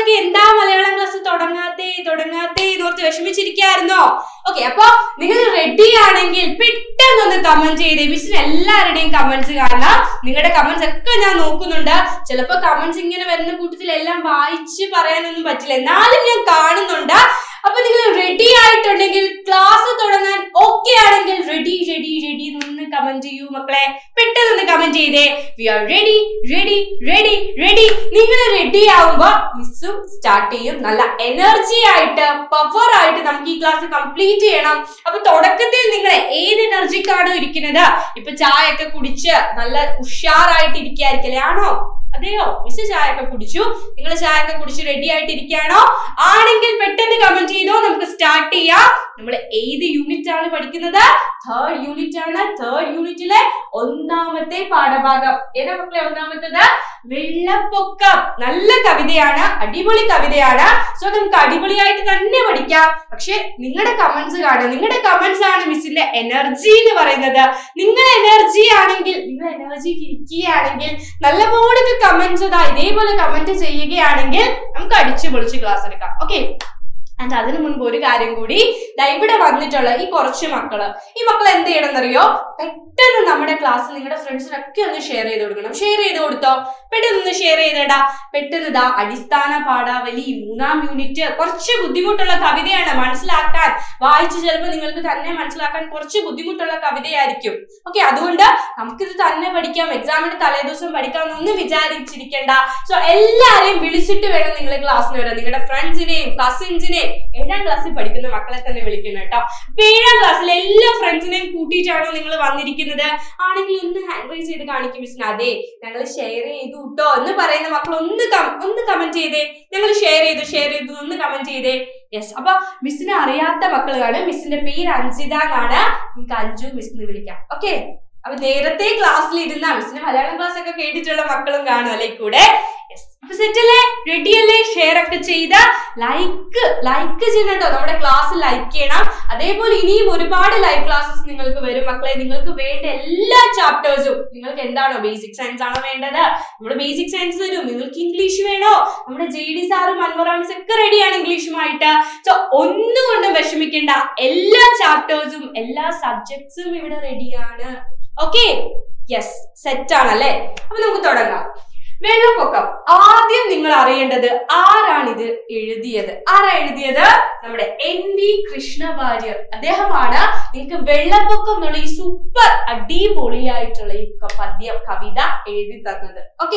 ഒക്കെ എന്താ മലയാളം ക്ലാസ് തുടങ്ങാത്തേ തുടങ്ങാത്തേ എന്നോർത്ത് വിഷമിച്ചിരിക്കായിരുന്നോ ഓക്കെ അപ്പൊ നിങ്ങൾ റെഡി ആണെങ്കിൽ പെട്ടെന്നൊന്ന് കമന്റ് ചെയ്തേ മിസ്സിന് എല്ലാവരുടെയും കമന്റ്സ് കാണാം നിങ്ങളുടെ കമന്റ്സ് ഒക്കെ ഞാൻ നോക്കുന്നുണ്ട് ചിലപ്പോ കമന്റ്സ് ഇങ്ങനെ വരുന്ന കൂട്ടത്തിൽ എല്ലാം വായിച്ച് പറയാനൊന്നും പറ്റില്ല എന്നാലും ഞാൻ കാണുന്നുണ്ട് അപ്പൊ നിങ്ങൾ റെഡി ആയിട്ടുണ്ടെങ്കിൽ ക്ലാസ് തുടങ്ങാൻ ഓക്കെ ആണെങ്കിൽ റെഡി റെഡി റെഡി എന്ന് കമന്റ് ചെയ്യൂ മക്കളെ പെട്ടെന്ന് കമന്റ് ചെയ്തേ we are ready ready ready ready നിങ്ങൾ റെഡി ആവുമ്പോ മിസ്സും സ്റ്റാർട്ട് ചെയ്യും നല്ല എനർജി ആയിട്ട് പവർ ആയിട്ട് നമുക്ക് ഈ ക്ലാസ് കംപ്ലീറ്റ് ചെയ്യണം അപ്പൊ തുടക്കത്തിൽ നിങ്ങൾ ഏത് എനർജിക്കാണോ ഇരിക്കുന്നത് ഇപ്പൊ ചായ ഒക്കെ കുടിച്ച് നല്ല ഉഷാറായിട്ട് ഇരിക്കായിരിക്കല്ലേ ആണോ അതെയോ മിസ് ചായ ഒക്കെ കുടിച്ചു നിങ്ങൾ ചായ ഒക്കെ കുടിച്ച് റെഡി ആയിട്ട് ഇരിക്കുകയാണോ ആണെങ്കിൽ പെട്ടെന്ന് കമന്റ് ചെയ്തോ നമുക്ക് സ്റ്റാർട്ട് ചെയ്യാം നമ്മൾ ഏത് യൂണിറ്റ് ആണ് പഠിക്കുന്നത് തേർഡ് യൂണിറ്റ് ആണ് തേർഡ് യൂണിറ്റിലെ ഒന്നാമത്തെ പാഠഭാഗം ഏതാ മക്കളെ ഒന്നാമത്തത് വെള്ളപ്പൊക്കം നല്ല കവിതയാണ് അടിപൊളി കവിതയാണ് സോ നമുക്ക് അടിപൊളിയായിട്ട് തന്നെ പഠിക്കാം പക്ഷെ നിങ്ങളുടെ കമന്റ്സ് കാണുക നിങ്ങളുടെ കമന്റ്സ് ആണ് മിസ്സിന്റെ എനർജി എന്ന് പറയുന്നത് നിങ്ങൾ എനർജി ആണെങ്കിൽ നിങ്ങൾ എനർജി ഇരിക്കുകയാണെങ്കിൽ നല്ലപോലെ കമന്റ്സ് ഇതാ ഇതേപോലെ കമന്റ് ചെയ്യുകയാണെങ്കിൽ നമുക്ക് അടിച്ചു പൊളിച്ച് ക്ലാസ് എടുക്കാം ഓക്കെ ആൻഡ് അതിനു മുൻപ് ഒരു കാര്യം കൂടി ദാ ഇവിടെ വന്നിട്ടുള്ള ഈ കുറച്ച് മക്കള് ഈ മക്കൾ എന്ത് ചെയ്യണമെന്നറിയോ പെട്ടെന്ന് നമ്മുടെ ക്ലാസ് നിങ്ങളുടെ ഫ്രണ്ട്സിനൊക്കെ ഒന്ന് ഷെയർ ചെയ്ത് കൊടുക്കണം ഷെയർ ചെയ്ത് കൊടുത്തോ പെട്ടെന്ന് ഒന്ന് ഷെയർ ചെയ്തേടാ പെട്ടെന്ന് ഇതാ അടിസ്ഥാന പാഠാവലി മൂന്നാം യൂണിറ്റ് കുറച്ച് ബുദ്ധിമുട്ടുള്ള കവിതയാണ് മനസ്സിലാക്കാൻ വായിച്ച് ചിലപ്പോൾ നിങ്ങൾക്ക് തന്നെ മനസ്സിലാക്കാൻ കുറച്ച് ബുദ്ധിമുട്ടുള്ള കവിതയായിരിക്കും ഓക്കെ അതുകൊണ്ട് നമുക്കിത് തന്നെ പഠിക്കാം എക്സാമിന് തലേദിവസം പഠിക്കാം എന്നൊന്നും വിചാരിച്ചിരിക്കേണ്ട സോ എല്ലാരെയും വിളിച്ചിട്ട് വേണം നിങ്ങൾ ക്ലാസ്സിന് വരാൻ നിങ്ങളുടെ ഫ്രണ്ട്സിനെയും കസിൻസിനെയും ഏഴാം ക്ലാസ്സിൽ പഠിക്കുന്ന മക്കളെ തന്നെ വിളിക്കണം കേട്ടോ അപ്പൊ ഏഴാം ക്ലാസ്സിൽ എല്ലാ ഫ്രണ്ട്സിനെയും കൂട്ടിയിട്ടാണോ നിങ്ങൾ വന്നിരിക്കുന്നത് ആണെങ്കിൽ ഒന്ന് ഹാൻഡ് റൈസ് ചെയ്ത് കാണിക്കും മിസ്സിന് അതെ ഞങ്ങൾ ഷെയർ ചെയ്തു കേട്ടോ എന്ന് പറയുന്ന മക്കൾ ഒന്ന് കം- ഒന്ന് കമന്റ് ചെയ്തേ ഞങ്ങൾ ഷെയർ ചെയ്തു ഷെയർ ചെയ്തു ഒന്ന് കമന്റ് ചെയ്തേ യെസ് അപ്പൊ മിസ്സിനെ അറിയാത്ത മക്കളാണ് മിസ്സിന്റെ പേര് അഞ്ജിത എന്നാണ് നിങ്ങൾക്ക് അഞ്ജു മിസ്സിന് വിളിക്കാം ഓക്കെ അപ്പൊ നേരത്തെ ക്ലാസ്സിൽ ഇരുന്ന മിസ്സിന് മലയാളം ക്ലാസ് ഒക്കെ കേട്ടിട്ടുള്ള മക്കളും കാണും അല്ലെ ഈ കൂടെ യെസ് അപ്പൊ സെറ്റ് അല്ലേ റെഡി അല്ലേ ഷെയർ ഒക്കെ ചെയ്ത ലൈക്ക് ലൈക്ക് ചെയ്യണം കേട്ടോ നമ്മുടെ ക്ലാസ് ലൈക്ക് ചെയ്യണം അതേപോലെ ഇനിയും ഒരുപാട് ലൈവ് ക്ലാസ്സസ് നിങ്ങൾക്ക് വരും മക്കളെ നിങ്ങൾക്ക് വേണ്ട എല്ലാ ചാപ്റ്റേഴ്സും നിങ്ങൾക്ക് എന്താണോ ബേസിക് സയൻസ് ആണോ വേണ്ടത് നമ്മുടെ ബേസിക് സയൻസ് വരും നിങ്ങൾക്ക് ഇംഗ്ലീഷ് വേണോ നമ്മുടെ ജെ ഡി സാറും അൻവറാംസ് ഒക്കെ റെഡിയാണ് ഇംഗ്ലീഷുമായിട്ട് സോ ഒന്നുകൊണ്ടും വിഷമിക്കേണ്ട എല്ലാ ചാപ്റ്റേഴ്സും എല്ലാ സബ്ജക്ട്സും ഇവിടെ റെഡിയാണ് ഓക്കെ യെസ് സെറ്റ് ആണല്ലേ അപ്പൊ നമുക്ക് തുടങ്ങാം വെള്ളപ്പൊക്കം ആദ്യം നിങ്ങൾ അറിയേണ്ടത് ആരാണിത് എഴുതിയത് ആരാ എഴുതിയത് നമ്മുടെ എൻ വി കൃഷ്ണവാര്യർ അദ്ദേഹമാണ് നിങ്ങൾക്ക് വെള്ളപ്പൊക്കം എന്നുള്ള ഈ സൂപ്പർ അടിപൊളിയായിട്ടുള്ള ഈ ക- പദ്യം കവിത എഴുതി തന്നത് ഓക്കെ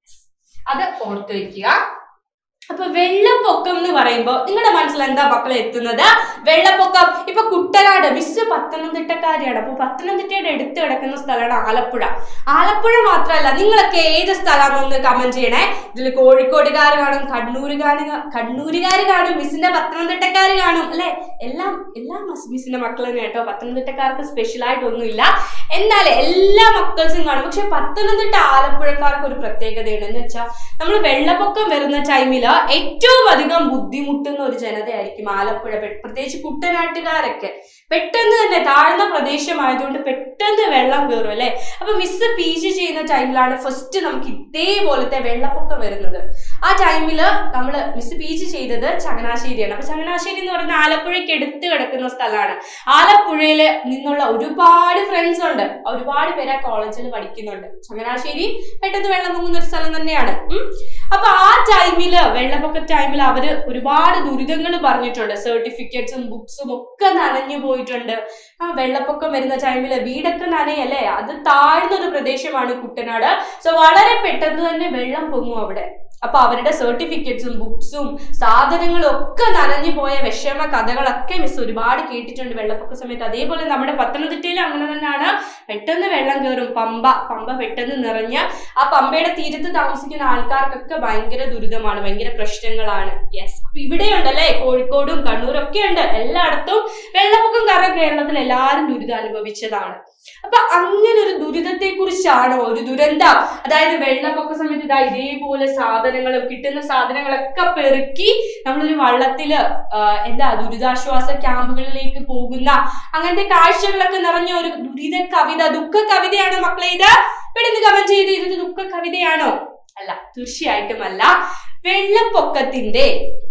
അത് ഓർത്തു വെക്കുക അപ്പൊ വെള്ളപ്പൊക്കം എന്ന് പറയുമ്പോ നിങ്ങളുടെ മനസ്സിൽ എന്താ മക്കളെ എത്തുന്നത് വെള്ളപ്പൊക്കം ഇപ്പൊ കുട്ടനാട് മിസ് പത്തനംതിട്ടക്കാരിയാണ് അപ്പൊ പത്തനംതിട്ടയുടെ അടുത്ത് കിടക്കുന്ന സ്ഥലമാണ് ആലപ്പുഴ ആലപ്പുഴ മാത്രമല്ല നിങ്ങളൊക്കെ ഏത് സ്ഥലമാണെന്ന് കമന്റ് ചെയ്യണേ ഇതിൽ കോഴിക്കോടുകാർ കാണും കണ്ണൂരുകാർ കണ്ണൂരുകാർ കാണും മിസ്സിന്റെ പത്തനംതിട്ടക്കാർ കാണും അല്ലെ എല്ലാം എല്ലാം മസ്- മിസ്സിന്റെ മക്കൾ തന്നെ കേട്ടോ പത്തനംതിട്ടക്കാർക്ക് സ്പെഷ്യൽ ആയിട്ടൊന്നുമില്ല എന്നാൽ എല്ലാ മക്കൾസും കാണും പക്ഷെ പത്തനംതിട്ട ആലപ്പുഴക്കാർക്ക് ഒരു പ്രത്യേകതയുണ്ട് എന്ന് വെച്ചാൽ നമ്മൾ വെള്ളപ്പൊക്കം വരുന്ന ടൈമില് ഏറ്റവും അധികം ബുദ്ധിമുട്ടുന്ന ഒരു ജനതയായിരിക്കും ആലപ്പുഴ പെ- പ്രത്യേകിച്ച് കുട്ടനാട്ടുകാരൊക്കെ പെട്ടെന്ന് തന്നെ താഴ്ന്ന പ്രദേശമായതുകൊണ്ട് പെട്ടെന്ന് വെള്ളം കയറും അല്ലെ അപ്പൊ മിസ് പി ജി ചെയ്യുന്ന ടൈമിലാണ് ഫസ്റ്റ് നമുക്ക് ഇതേപോലത്തെ വെള്ളപ്പൊക്കം വരുന്നത് ആ ടൈമിൽ നമ്മൾ മിസ് പി ജി ചെയ്തത് ചങ്ങനാശ്ശേരിയാണ് അപ്പൊ ചങ്ങനാശ്ശേരി എന്ന് പറയുന്ന ആലപ്പുഴയ്ക്ക് എടുത്ത് കിടക്കുന്ന സ്ഥലമാണ് ആലപ്പുഴയിൽ നിന്നുള്ള ഒരുപാട് ഫ്രണ്ട്സ് ഉണ്ട് ഒരുപാട് പേര് ആ കോളേജിൽ പഠിക്കുന്നുണ്ട് ചങ്ങനാശ്ശേരി പെട്ടെന്ന് വെള്ളം പൊങ്ങുന്ന ഒരു സ്ഥലം തന്നെയാണ് ഉം. അപ്പൊ ആ ടൈമില് വെള്ളപ്പൊക്ക ടൈമിൽ അവര് ഒരുപാട് ദുരിതങ്ങൾ പറഞ്ഞിട്ടുണ്ട് സർട്ടിഫിക്കറ്റ്സും ബുക്സും ഒക്കെ നനഞ്ഞു പോയിട്ടുണ്ട് ആ വെള്ളപ്പൊക്കം വരുന്ന ടൈമില് വീടൊക്കെ നനയല്ലേ അത് താഴ്ന്ന ഒരു പ്രദേശമാണ് കുട്ടനാട് സോ വളരെ പെട്ടെന്ന് തന്നെ വെള്ളം പൊങ്ങും അവിടെ അപ്പൊ അവരുടെ സർട്ടിഫിക്കറ്റ്സും ബുക്സും സാധനങ്ങളും ഒക്കെ നനഞ്ഞു പോയ വിഷമ കഥകളൊക്കെ മിസ് ഒരുപാട് കേട്ടിട്ടുണ്ട് വെള്ളപ്പൊക്ക സമയത്ത് അതേപോലെ നമ്മുടെ പത്തനംതിട്ടയിൽ അങ്ങനെ തന്നെയാണ് പെട്ടെന്ന് വെള്ളം കയറും പമ്പ പമ്പ പെട്ടെന്ന് നിറഞ്ഞ് ആ പമ്പയുടെ തീരത്ത് താമസിക്കുന്ന ആൾക്കാർക്കൊക്കെ ഭയങ്കര ദുരിതമാണ് ഭയങ്കര പ്രശ്നങ്ങളാണ് യെസ് അപ്പൊ ഇവിടെയുണ്ടല്ലേ കോഴിക്കോടും കണ്ണൂരും ഒക്കെ ഉണ്ട് എല്ലായിടത്തും വെള്ളപ്പൊക്കം കാരണം കേരളത്തിൽ എല്ലാവരും ദുരിതം അനുഭവിച്ചതാണ് അപ്പൊ അങ്ങനെ ഒരു ദുരിതത്തെ കുറിച്ചാണോ ഒരു ദുരന്തം അതായത് വെള്ളപ്പൊക്ക സമയത്ത് ഇതാ ഇതേപോലെ സാധനങ്ങളും കിട്ടുന്ന സാധനങ്ങളൊക്കെ പെറുക്കി നമ്മളൊരു വള്ളത്തില് ആ, എന്താ ദുരിതാശ്വാസ ക്യാമ്പുകളിലേക്ക് പോകുന്ന അങ്ങനത്തെ കാഴ്ചകളൊക്കെ നിറഞ്ഞ ഒരു ദുരിത കവിത ദുഃഖ കവിതയാണോ മക്കളെ ഇത് പെട്ടെന്ന് കമന്റ് ചെയ്ത് ഇത് ദുഃഖ കവിതയാണോ അല്ല തീർച്ചയായിട്ടും അല്ല വെള്ളപ്പൊക്കത്തിന്റെ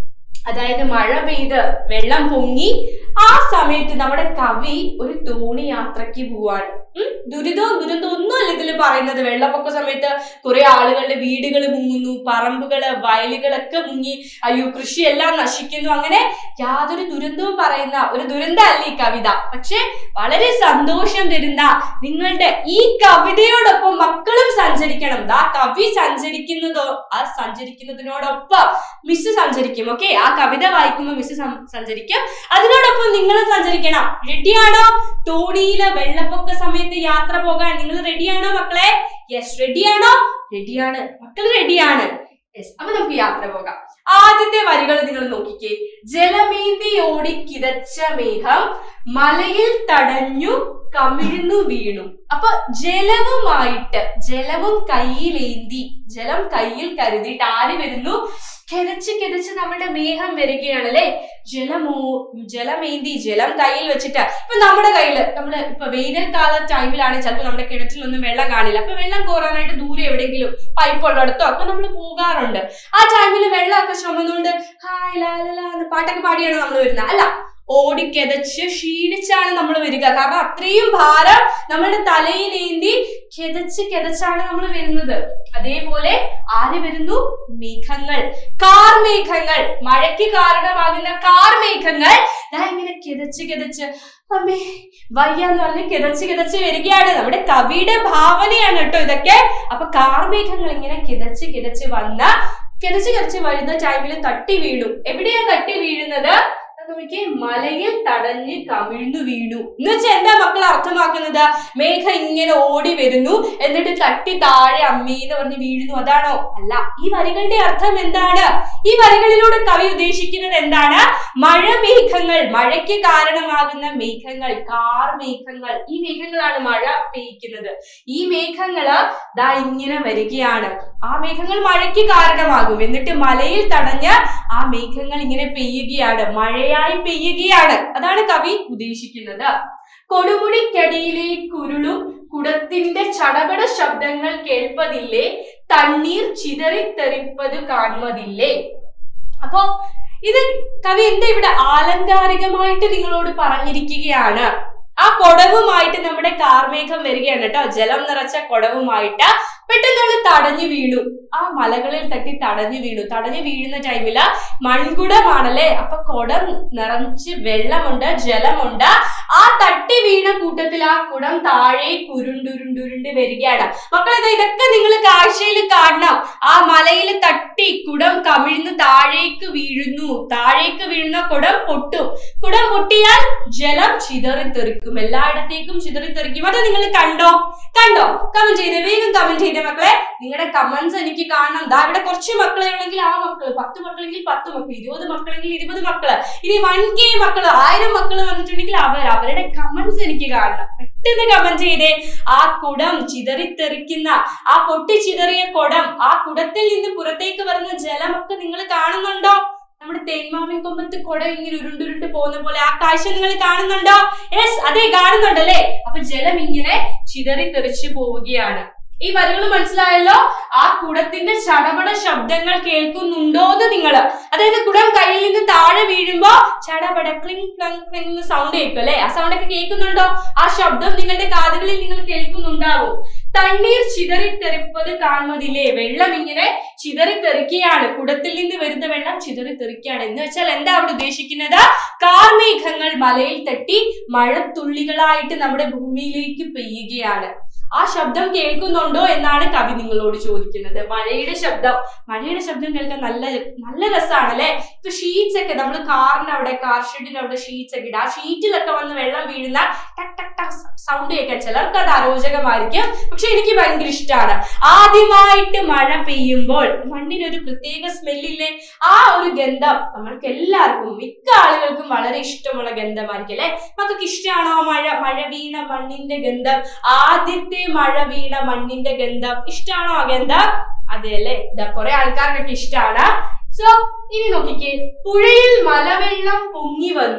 അതായത് മഴ പെയ്ത് വെള്ളം പൊങ്ങി ആ സമയത്ത് നമ്മുടെ കവി ഒരു തോണി യാത്രയ്ക്ക് പോവാണ് ഉം? ദുരിതവും ദുരന്തവും ഒന്നുമല്ല ഇതിൽ പറയുന്നത് വെള്ളപ്പൊക്ക സമയത്ത് കുറെ ആളുകളുടെ വീടുകൾ മുങ്ങുന്നു പറമ്പുകള് വയലുകളൊക്കെ മുങ്ങി അയ്യോ കൃഷിയെല്ലാം നശിക്കുന്നു അങ്ങനെ യാതൊരു ദുരന്തവും പറയുന്ന ഒരു ദുരന്തമല്ല ഈ കവിത പക്ഷെ വളരെ സന്തോഷം തരുന്ന നിങ്ങളുടെ ഈ കവിതയോടൊപ്പം മക്കളും സഞ്ചരിക്കണം ദാ കവി സഞ്ചരിക്കുന്നതോ ആ സഞ്ചരിക്കുന്നതിനോടൊപ്പം മിസ് സഞ്ചരിക്കും ഓക്കെ ആ കവിത വായിക്കുമ്പോൾ മിസ് സഞ്ചരിക്കും അതിനോടൊപ്പം നിങ്ങൾ സഞ്ചരിക്കണം റെഡിയാണോ തോണിയിലെ വെള്ളപ്പൊക്ക സമയത്ത് യാത്ര പോകാൻ നിങ്ങൾ റെഡിയാണോ മക്കളെ യെസ് റെഡിയാണോ റെഡിയാണ് മക്കൾ റെഡിയാണ് യെസ് അപ്പൊ നമുക്ക് യാത്ര പോകാം ആദ്യത്തെ വരികൾ നിങ്ങൾ നോക്കിക്കേ ജലമേന്തി ഓടി കിതച്ച മേഘം മലയിൽ തടഞ്ഞു കമിഴ്ന്നു വീണു അപ്പൊ ജലവുമായിട്ട് ജലവും കയ്യിലേന്തി ജലം കയ്യിൽ കരുതിയിട്ട് ആര് വരുന്നു കിതച്ച് കിതച്ച് നമ്മുടെ മേഘം വരികയാണ് അല്ലെ ജലമോ ജലമേന്തി ജലം കയ്യിൽ വെച്ചിട്ട് ഇപ്പൊ നമ്മുടെ കയ്യില് നമ്മള് ഇപ്പൊ വേനൽക്കാല ടൈമിലാണെങ്കിൽ ചിലപ്പോൾ നമ്മുടെ കിണറ്റിലൊന്നും വെള്ളം കാണില്ല അപ്പൊ വെള്ളം കോരാനായിട്ട് ദൂരെ എവിടെയെങ്കിലും പൈപ്പ് ഉള്ളിടത്തോ ഒക്കെ നമ്മൾ പോകാറുണ്ട് ആ ടൈമിൽ വെള്ളമൊക്കെ ചുമന്നുകൊണ്ട് ഹായ് ലാലല എന്ന് പാട്ടൊക്കെ പാടിയാണ് നമ്മൾ വരുന്നത് അല്ല ഓടിക്കെതച്ച് ക്ഷീണിച്ചാണ് നമ്മൾ വരിക കാരണം അത്രയും ഭാരം നമ്മുടെ തലയിലേന്തി കിതച്ച് കിതച്ചാണ് നമ്മൾ വരുന്നത് അതേപോലെ ആര് വരുന്നു മേഘങ്ങൾ കാർമേഘങ്ങൾ മഴയ്ക്ക് കാരണമാകുന്ന കാർമേഘങ്ങൾ ദാ ഇങ്ങനെ കിതച്ച് കിതച്ച് അമ്മേ വയ്യ എന്ന് പറഞ്ഞ് കിതച്ച് കിതച്ച് വരികയാണ് നമ്മുടെ കവിയുടെ ഭാവനയാണ് കേട്ടോ ഇതൊക്കെ അപ്പൊ കാർമേഘങ്ങൾ ഇങ്ങനെ കിതച്ച് കിതച്ച് വന്ന കിതച്ച് കിതച്ച് വരുന്ന ടൈമിൽ തട്ടി വീണു എവിടെയാ തട്ടി വീഴുന്നത് നോക്കിയേ മലയിൽ തടഞ്ഞ് കമിഴ്ന്നു വീണു എന്ന് വെച്ചാൽ എന്താ മക്കൾ അർത്ഥമാക്കുന്നത് മേഘ ഇങ്ങനെ ഓടി വരുന്നു എന്നിട്ട് തട്ടി താഴെ അമ്മേ എന്ന് പറഞ്ഞ് വീഴുന്നു അതാണോ അല്ല ഈ വരികളുടെ അർത്ഥം എന്താണ് ഈ വരികളിലൂടെ കവി ഉദ്ദേശിക്കുന്നത് എന്താണ് മഴ മേഘങ്ങൾ മഴയ്ക്ക് കാരണമാകുന്ന മേഘങ്ങൾ കാർ മേഘങ്ങൾ ഈ മേഘങ്ങളാണ് മഴ പെയ്യ്ക്കുന്നത് ഈ മേഘങ്ങള് ദാ ഇങ്ങനെ വരികയാണ് ആ മേഘങ്ങൾ മഴയ്ക്ക് കാരണമാകും എന്നിട്ട് മലയിൽ തടഞ്ഞ് ആ മേഘങ്ങൾ ഇങ്ങനെ പെയ്യുകയാണ് മഴയായി പെയ്യുകയാണ് അതാണ് കവി ഉദ്ദേശിക്കുന്നത് കൊടുമുടിക്കടിയിലെ കുരുളും കുടത്തിന്റെ ചടപട ശബ്ദങ്ങൾ കേൾപ്പതില്ലേ തണ്ണീർ ചിതറിത്തെറിപ്പത് കാണുന്നതില്ലേ അപ്പോ ഇത് കവി എന്താ ഇവിടെ ആലങ്കാരികമായിട്ട് നിങ്ങളോട് പറഞ്ഞിരിക്കുകയാണ് ആ കൊടവുമായിട്ട് നമ്മുടെ കാർമേഘം വരികയാണ് കേട്ടോ ജലം നിറച്ച കൊടവുമായിട്ട് പെട്ടെന്ന് തടഞ്ഞു വീണു ആ മലകളിൽ തട്ടി തടഞ്ഞു വീണു തടഞ്ഞു വീഴുന്ന ടൈമില് മൺകുടമാണല്ലേ അപ്പൊ കുടം നിറച്ച് വെള്ളമുണ്ട് ജലമുണ്ട് ആ തട്ടി വീണ കൂട്ടത്തിൽ ആ കുടം താഴെ കുരുണ്ടുരുണ്ടുരുണ്ട് വരികയാണ് മക്കളെ ഇതൊക്കെ നിങ്ങൾ കാഴ്ചയിൽ കാണണം ആ മലയിൽ തട്ടി കുടം കമിഴ്ന്ന് താഴേക്ക് വീഴുന്നു താഴേക്ക് വീഴുന്ന കുടം പൊട്ടും കുടം പൊട്ടിയാൽ ജലം ചിതറിത്തെറിക്കും എല്ലായിടത്തേക്കും ചിതറിത്തെറിക്കും അത് നിങ്ങൾ കണ്ടോ കണ്ടോ കമന്റ് ചെയ്തേ വേഗം കമന്റ് ചെയ്തേ മക്കളെ നിങ്ങളുടെ കമന്റ്സ് എനിക്ക് കാണണം ദാ ഇവിടെ കുറച്ച് മക്കളെ ഉണ്ടെങ്കിൽ ആ മക്കള് പത്ത് മക്കളെങ്കിൽ പത്ത് മക്കൾ ഇരുപത് മക്കളെങ്കിൽ ഇരുപത് മക്കള് ഇനി വൺ കെ മക്കള് ആയിരം മക്കള് വന്നിട്ടുണ്ടെങ്കിൽ അവർ അവരുടെ കമന്റ്സ് എനിക്ക് കാണണം പെട്ടെന്ന് കമന്റ് ചെയ്തേ ആ കുടം ചിതറിത്തെറിക്കുന്ന ആ പൊട്ടി ചിതറിയ കുടം ആ കുടത്തിൽ നിന്ന് പുറത്തേക്ക് വരുന്ന ജലമൊക്കെ നിങ്ങൾ കാണുന്നുണ്ടോ നമ്മുടെ തേന്മാവിൻ കൊമ്പത്ത് കുട ഇങ്ങനെ ഉരുണ്ടുരുണ്ട് പോകുന്ന പോലെ ആ കാഴ്ച നിങ്ങൾ കാണുന്നുണ്ടോ യെസ് അതെ കാണുന്നുണ്ടല്ലേ അപ്പൊ ജലം ഇങ്ങനെ ചിതറിത്തെറിച്ച് പോവുകയാണ് ഈ വരികൾ മനസ്സിലായല്ലോ ആ കുടത്തിന്റെ ചടപട ശബ്ദങ്ങൾ കേൾക്കുന്നുണ്ടോ എന്ന് നിങ്ങള് അതായത് കുടം കയ്യിൽ നിന്ന് താഴെ വീഴുമ്പോ ചടപട ക്ലിങ് ക്ലങ് ക്ലിങ് സൗണ്ട് കേൾക്കും അല്ലെ ആ സൗണ്ട് ഒക്കെ കേൾക്കുന്നുണ്ടോ ആ ശബ്ദം നിങ്ങളുടെ കാതുകളിൽ നിങ്ങൾ കേൾക്കുന്നുണ്ടാവും തണ്ണീർ ചിതറിത്തെറിപ്പത് കാണുന്നതില്ലേ വെള്ളം ഇങ്ങനെ ചിതറിത്തെറിക്കുകയാണ് കുടത്തിൽ നിന്ന് വരുന്ന വെള്ളം ചിതറിത്തെറിക്കുകയാണ് എന്ന് വെച്ചാൽ എന്താ അവിടെ ഉദ്ദേശിക്കുന്നത് കാർമേഘങ്ങൾ മലയിൽ തട്ടി മഴത്തുള്ളികളായിട്ട് നമ്മുടെ ഭൂമിയിലേക്ക് പെയ്യുകയാണ് ആ ശബ്ദം കേൾക്കുന്നുണ്ടോ എന്നാണ് കവി നിങ്ങളോട് ചോദിക്കുന്നത് മഴയുടെ ശബ്ദം മഴയുടെ ശബ്ദം കേൾക്കാൻ നല്ല നല്ല രസമാണ് അല്ലെ ഇപ്പൊ ഷീറ്റ്സ് ഒക്കെ നമ്മൾ കാറിന്റെ അവിടെ കാർ ഷെഡിന്റെ അവിടെ ഷീറ്റ്സ് ഒക്കെ ഇടും ആ ഷീറ്റിലൊക്കെ വന്ന് വെള്ളം വീഴുന്ന ടക് ടക് ടക് സൗണ്ട് കേൾക്കാൻ ചിലർക്ക് അത് അരോചകമായിരിക്കും പക്ഷെ എനിക്ക് ഭയങ്കര ഇഷ്ടമാണ് ആദ്യമായിട്ട് മഴ പെയ്യുമ്പോൾ മണ്ണിനൊരു പ്രത്യേക സ്മെല്ലില്ലേ ആ ഒരു ഗന്ധം നമ്മൾക്ക് എല്ലാവർക്കും മിക്ക ആളുകൾക്കും വളരെ ഇഷ്ടമുള്ള ഗന്ധമായിരിക്കും അല്ലെ മക്കൾക്ക് ഇഷ്ടമാണോ മഴ മഴ വീണ മണ്ണിന്റെ ഗന്ധം ആദ്യത്തെ മഴ വീണ മണ്ണിന്റെ ഗന്ധം ഇഷ്ടമാണോ ആ ഗന്ധം അതെ അല്ലേ ഇതാ കുറെ ആൾക്കാർക്കൊക്കെ ഇഷ്ടമാണ് സോ ഇനി നോക്കിക്കേ പുഴയിൽ മലവെള്ളം പൊങ്ങി വന്നു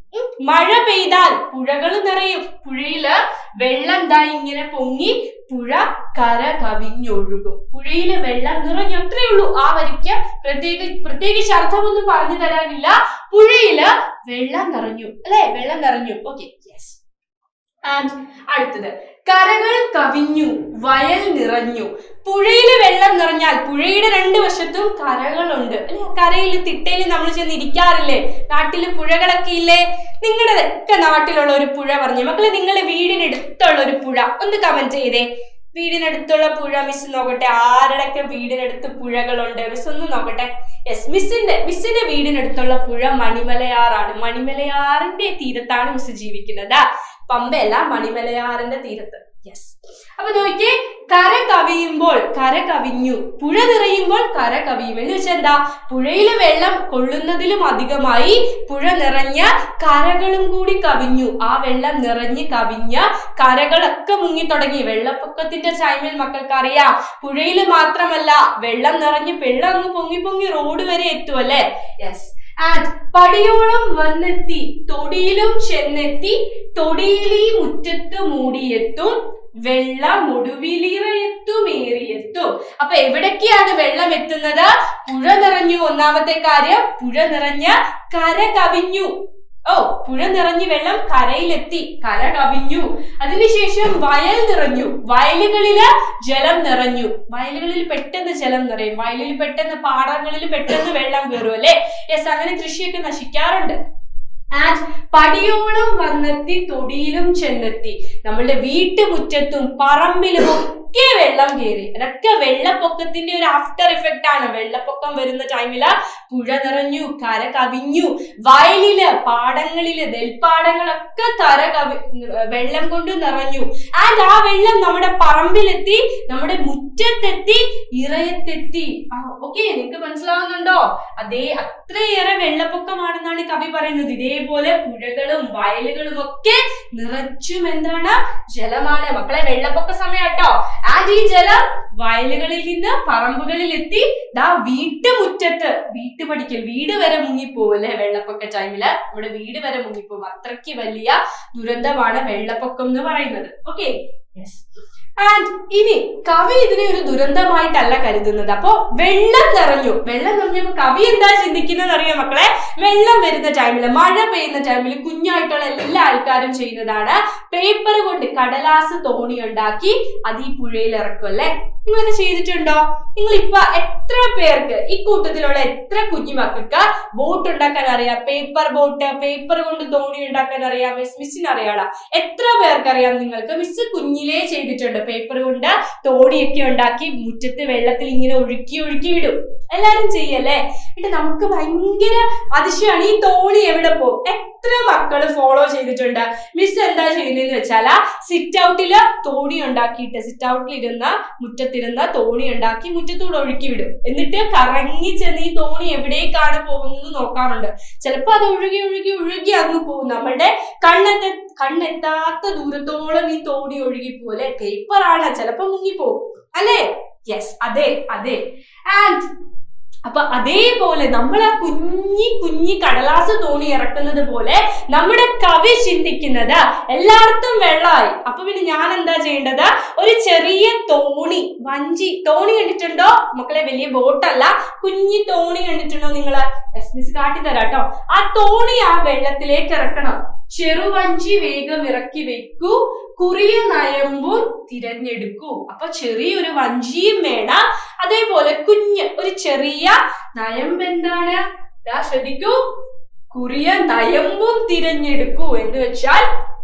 ഉം, മഴ പെയ്താൽ പുഴകൾ നിറയും പുഴയില് വെള്ളം ദാ ഇങ്ങനെ പൊങ്ങി പുഴ കര കവിഞ്ഞൊഴുകും പുഴയിലെ വെള്ളം നിറഞ്ഞു അത്രേ ഉള്ളൂ ആ വരിക്ക് പ്രത്യേക പ്രത്യേകിച്ച് അർത്ഥമൊന്നും പറഞ്ഞു തരാനില്ല പുഴയില് വെള്ളം നിറഞ്ഞു അല്ലെ വെള്ളം നിറഞ്ഞു ഓക്കെ യെസ് ആൻഡ് അടുത്തത് കരകൾ കവിഞ്ഞു വയൽ നിറഞ്ഞു പുഴയിലെ വെള്ളം നിറഞ്ഞാൽ പുഴയുടെ രണ്ട് വശത്തും കരകളുണ്ട് അല്ലെ കരയിൽ തിട്ടയിൽ നമ്മൾ ചെന്ന് ഇരിക്കാറില്ലേ നാട്ടില് പുഴകളൊക്കെ ഇല്ലേ നിങ്ങളുടെ ഒക്കെ നാട്ടിലുള്ള ഒരു പുഴ പറഞ്ഞു മക്കളെ നിങ്ങളെ വീടിനടുത്തുള്ള ഒരു പുഴ ഒന്ന് കമന്റ് ചെയ്തേ വീടിനടുത്തുള്ള പുഴ മിസ് നോക്കട്ടെ ആരുടെയൊക്കെ വീടിനടുത്ത് പുഴകളുണ്ട് മിസ് ഒന്ന് നോക്കട്ടെ യെസ് മിസ്സിന്റെ മിസ്സിന്റെ വീടിനടുത്തുള്ള പുഴ മണിമലയാറാണ് മണിമലയാറിന്റെ തീരത്താണ് മിസ് ജീവിക്കുന്നത് പമ്പയല്ല മണിമലയാറിന്റെ തീരത്ത് യെസ് അപ്പൊ നോക്കിയേ കര കവിയുമ്പോൾ കര കവിഞ്ഞു പുഴ നിറയുമ്പോൾ കര കവിയും എന്ന് വെച്ചാൽ എന്താ പുഴയിലെ വെള്ളം കൊള്ളുന്നതിലും അധികമായി പുഴ നിറഞ്ഞ കരകളും കൂടി കവിഞ്ഞു ആ വെള്ളം നിറഞ്ഞ് കവിഞ്ഞ കരകളൊക്കെ മുങ്ങി തുടങ്ങി വെള്ളപ്പൊക്കത്തിന്റെ ടൈമിൽ മക്കൾക്ക് അറിയാം പുഴയിൽ മാത്രമല്ല വെള്ളം നിറഞ്ഞ് വെള്ളം അങ്ങ് പൊങ്ങി പൊങ്ങി റോഡ് വരെ എത്തുമല്ലേ യെസ് ആൻഡ് പടിയോളം വന്നെത്തി തൊടിയിലും ചെന്നെത്തി തൊടിയിലീ മുറ്റത്ത് മൂടിയെത്തും വെള്ളം ഒടുവിലിറയെത്തുമേറിയെത്തും അപ്പൊ എവിടൊക്കെയാണ് വെള്ളം എത്തുന്നത് പുഴ നിറഞ്ഞു ഒന്നാമത്തെ കാര്യം പുഴ നിറഞ്ഞ കര കവിഞ്ഞു ഓ പുഴ നിറഞ്ഞു വെള്ളം കരയിലെത്തി കര കവിഞ്ഞു അതിനുശേഷം വയൽ നിറഞ്ഞു വയലുകളില് ജലം നിറഞ്ഞു വയലുകളിൽ പെട്ടെന്ന് ജലം നിറയും വയലിൽ പെട്ടെന്ന് പാടങ്ങളിൽ പെട്ടെന്ന് വെള്ളം കയറും അല്ലെ യെസ് അങ്ങനെ കൃഷിയൊക്കെ നശിക്കാറുണ്ട് ആൻഡ് പടിയോളം വന്നെത്തി തൊടിയിലും ചെന്നെത്തി നമ്മളുടെ വീട്ടുമുറ്റത്തും പറമ്പിലും ഒക്കെ വെള്ളം കയറി അതൊക്കെ വെള്ളപ്പൊക്കത്തിന്റെ ഒരു ആഫ്റ്റർ ഇഫക്റ്റ് ആണ് വെള്ളപ്പൊക്കം വരുന്ന ടൈമില് പുഴ നിറഞ്ഞു കര കവിഞ്ഞു വയലില് പാടങ്ങളില് നെൽപ്പാടങ്ങളൊക്കെ കര കവി വെള്ളം കൊണ്ട് നിറഞ്ഞു ആൻഡ് ആ വെള്ളം നമ്മുടെ പറമ്പിലെത്തി നമ്മുടെ മുറ്റത്തെത്തി ഇറയത്തെത്തി ഓക്കെ നിങ്ങൾക്ക് മനസ്സിലാവുന്നുണ്ടോ അതേ അത്രയേറെ വെള്ളപ്പൊക്കമാണെന്നാണ് കവി പറയുന്നത് ഇതേപോലെ പുഴകളും വയലുകളും ഒക്കെ നിറച്ചും എന്താണ് ജലമാണ് മക്കളെ വെള്ളപ്പൊക്ക സമയം കേട്ടോ ആൻഡ് ഈ ജലം വയലുകളിൽ നിന്ന് പറമ്പുകളിൽ എത്തി ദാ വീട്ടുമുറ്റത്ത് വീട്ടുപടിക്കൽ വീട് വരെ മുങ്ങിപ്പോവും അല്ലെ വെള്ളപ്പൊക്ക ടൈമില് നമ്മുടെ വീട് വരെ മുങ്ങിപ്പോവും അത്രയ്ക്ക് വലിയ ദുരന്തമാണ് വെള്ളപ്പൊക്കം എന്ന് പറയുന്നത് ഓക്കെ ആൻഡ് ഇനി കവി ഇതിനെ ഒരു ദുരന്തമായിട്ടല്ല കരുതുന്നത് അപ്പോ വെള്ളം നിറഞ്ഞു വെള്ളം നിറഞ്ഞപ്പോ കവി എന്താ ചിന്തിക്കുന്നത് അറിയാം മക്കളെ വെള്ളം വരുന്ന ടൈമില് മഴ പെയ്യുന്ന ടൈമിൽ കുഞ്ഞായിട്ടുള്ള എല്ലാ ആൾക്കാരും ചെയ്യുന്നതാണ് പേപ്പർ കൊണ്ട് കടലാസ് തോണി ഉണ്ടാക്കി അത് ഈ പുഴയിൽ ഇറക്കും അല്ലെ നിങ്ങളൊക്കെ ചെയ്തിട്ടുണ്ടോ നിങ്ങൾ ഇപ്പൊ എത്ര പേർക്ക് ഈ കൂട്ടത്തിലുള്ള എത്ര കുഞ്ഞു മക്കൾക്ക് ബോട്ട് ഉണ്ടാക്കാൻ അറിയാം പേപ്പർ ബോട്ട് പേപ്പർ കൊണ്ട് തോണി ഉണ്ടാക്കാൻ അറിയാം മിസ് മിസ്സിന് അറിയാടാ എത്ര പേർക്ക് അറിയാം നിങ്ങൾക്ക് മിസ് കുഞ്ഞിലേ ചെയ്തിട്ടുണ്ട് പേപ്പർ കൊണ്ട് തോണിയൊക്കെ ഉണ്ടാക്കി മുറ്റത്ത് വെള്ളത്തിൽ ഇങ്ങനെ ഒഴുക്കി ഒഴുക്കി വിടും എല്ലാരും ചെയ്യല്ലേ എന്നിട്ട് നമുക്ക് ഭയങ്കര അതിശയമാണ് ഈ തോണി എവിടെ പോകും എത്ര മക്കള് ഫോളോ ചെയ്തിട്ടുണ്ട് മിസ് എന്താ ചെയ്യുന്നതെന്ന് വെച്ചാൽ സിറ്റ് ഔട്ടില് തോണി ഉണ്ടാക്കിയിട്ട് സിറ്റ് ഔട്ടിൽ ഇരുന്ന മുറ്റത്തിരുന്ന തോണി ഉണ്ടാക്കി മുറ്റത്തൂടെ ഒഴുക്കി വിടും എന്നിട്ട് കറങ്ങി ചെന്ന് ഈ തോണി എവിടേക്കാണ് പോകുന്നത് നോക്കാറുണ്ട് ചിലപ്പോ അത് ഒഴുകി ഒഴുകി ഒഴുകി അങ്ങ് പോകും നമ്മളുടെ കണ്ണെത്ത കണ്ണെത്താത്ത ദൂരത്തോളം ഈ തോണി ഒഴുകി പോകും അല്ലെ പേപ്പർ ആണ് ചിലപ്പോ മുങ്ങിപ്പോകും അല്ലേ യെസ് അതെ അതെ ആൻഡ് അപ്പൊ അതേപോലെ നമ്മൾ ആ കുഞ്ഞി കുഞ്ഞി കടലാസ് തോണി ഇറക്കുന്നത് പോലെ നമ്മുടെ കവി ചിന്തിക്കുന്നത് എല്ലായിടത്തും വെള്ളമായി അപ്പൊ പിന്നെ ഞാൻ എന്താ ചെയ്യേണ്ടത് ഒരു ചെറിയ തോണി വഞ്ചി തോണി കണ്ടിട്ടുണ്ടോ മക്കളെ വലിയ ബോട്ടല്ല കുഞ്ഞി തോണി കണ്ടിട്ടുണ്ടോ നിങ്ങള് എസ് മിസ് കാട്ടിത്തരാം കേട്ടോ ആ തോണി ആ വെള്ളത്തിലേക്ക് ഇറക്കണം ചെറുവഞ്ചി വേഗം ഇറക്കി വെക്കൂ കുറിയ നയമ്പും തിരഞ്ഞെടുക്കൂ അപ്പൊ ചെറിയൊരു വഞ്ചിയും വേണം അതേപോലെ കുഞ്ഞ് ഒരു ചെറിയ നയമ്പ് എന്താണ് ദാ ശ്രദ്ധിക്കൂ കുറിയ നയമ്പും തിരഞ്ഞെടുക്കൂ എന്ന് വെച്ചാൽ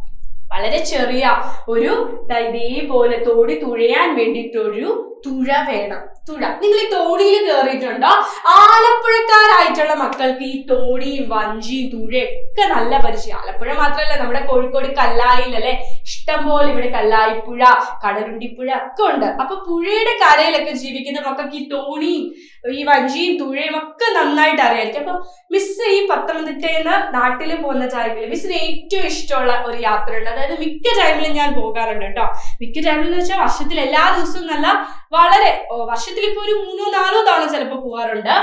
വളരെ ചെറിയ ഒരു ദാ ഇതേപോലെ തോടി തുഴയാൻ വേണ്ടിയിട്ടൊരു തുഴ വേണം തുഴ നിങ്ങൾ ഈ തോണിയിൽ കയറിയിട്ടുണ്ടോ ആലപ്പുഴക്കാരായിട്ടുള്ള മക്കൾക്ക് ഈ തോണിയും വഞ്ചിയും തുഴയൊക്കെ നല്ല പരിചയം ആലപ്പുഴ മാത്രമല്ല നമ്മുടെ കോഴിക്കോട് കല്ലായിൽ അല്ലെ ഇഷ്ടംപോലെ ഇവിടെ കല്ലായിപ്പുഴ കടലുണ്ടിപ്പുഴ ഒക്കെ ഉണ്ട് അപ്പൊ പുഴയുടെ കരയിലൊക്കെ ജീവിക്കുന്ന മക്കൾക്ക് ഈ തോണിയും ഈ വഞ്ചിയും തുഴയും ഒക്കെ നന്നായിട്ട് അറിയായിരിക്കും അപ്പൊ മിസ് ഈ പത്തനംതിട്ടയിൽ നിന്ന് നാട്ടിൽ പോകുന്ന ടൈമിൽ മിസ്സിന് ഏറ്റവും ഇഷ്ടമുള്ള ഒരു യാത്രയുണ്ട് അതായത് മിക്ക ടൈമിലും ഞാൻ പോകാറുണ്ട് കേട്ടോ മിക്ക ടൈമിൽ എന്ന് വെച്ചാൽ വർഷത്തിൽ എല്ലാ ദിവസവും നല്ല വളരെ ഓ, വർഷത്തിൽ ഇപ്പൊ ഒരു മൂന്നോ നാലോ തവണ ചിലപ്പോൾ പോകാറുണ്ട്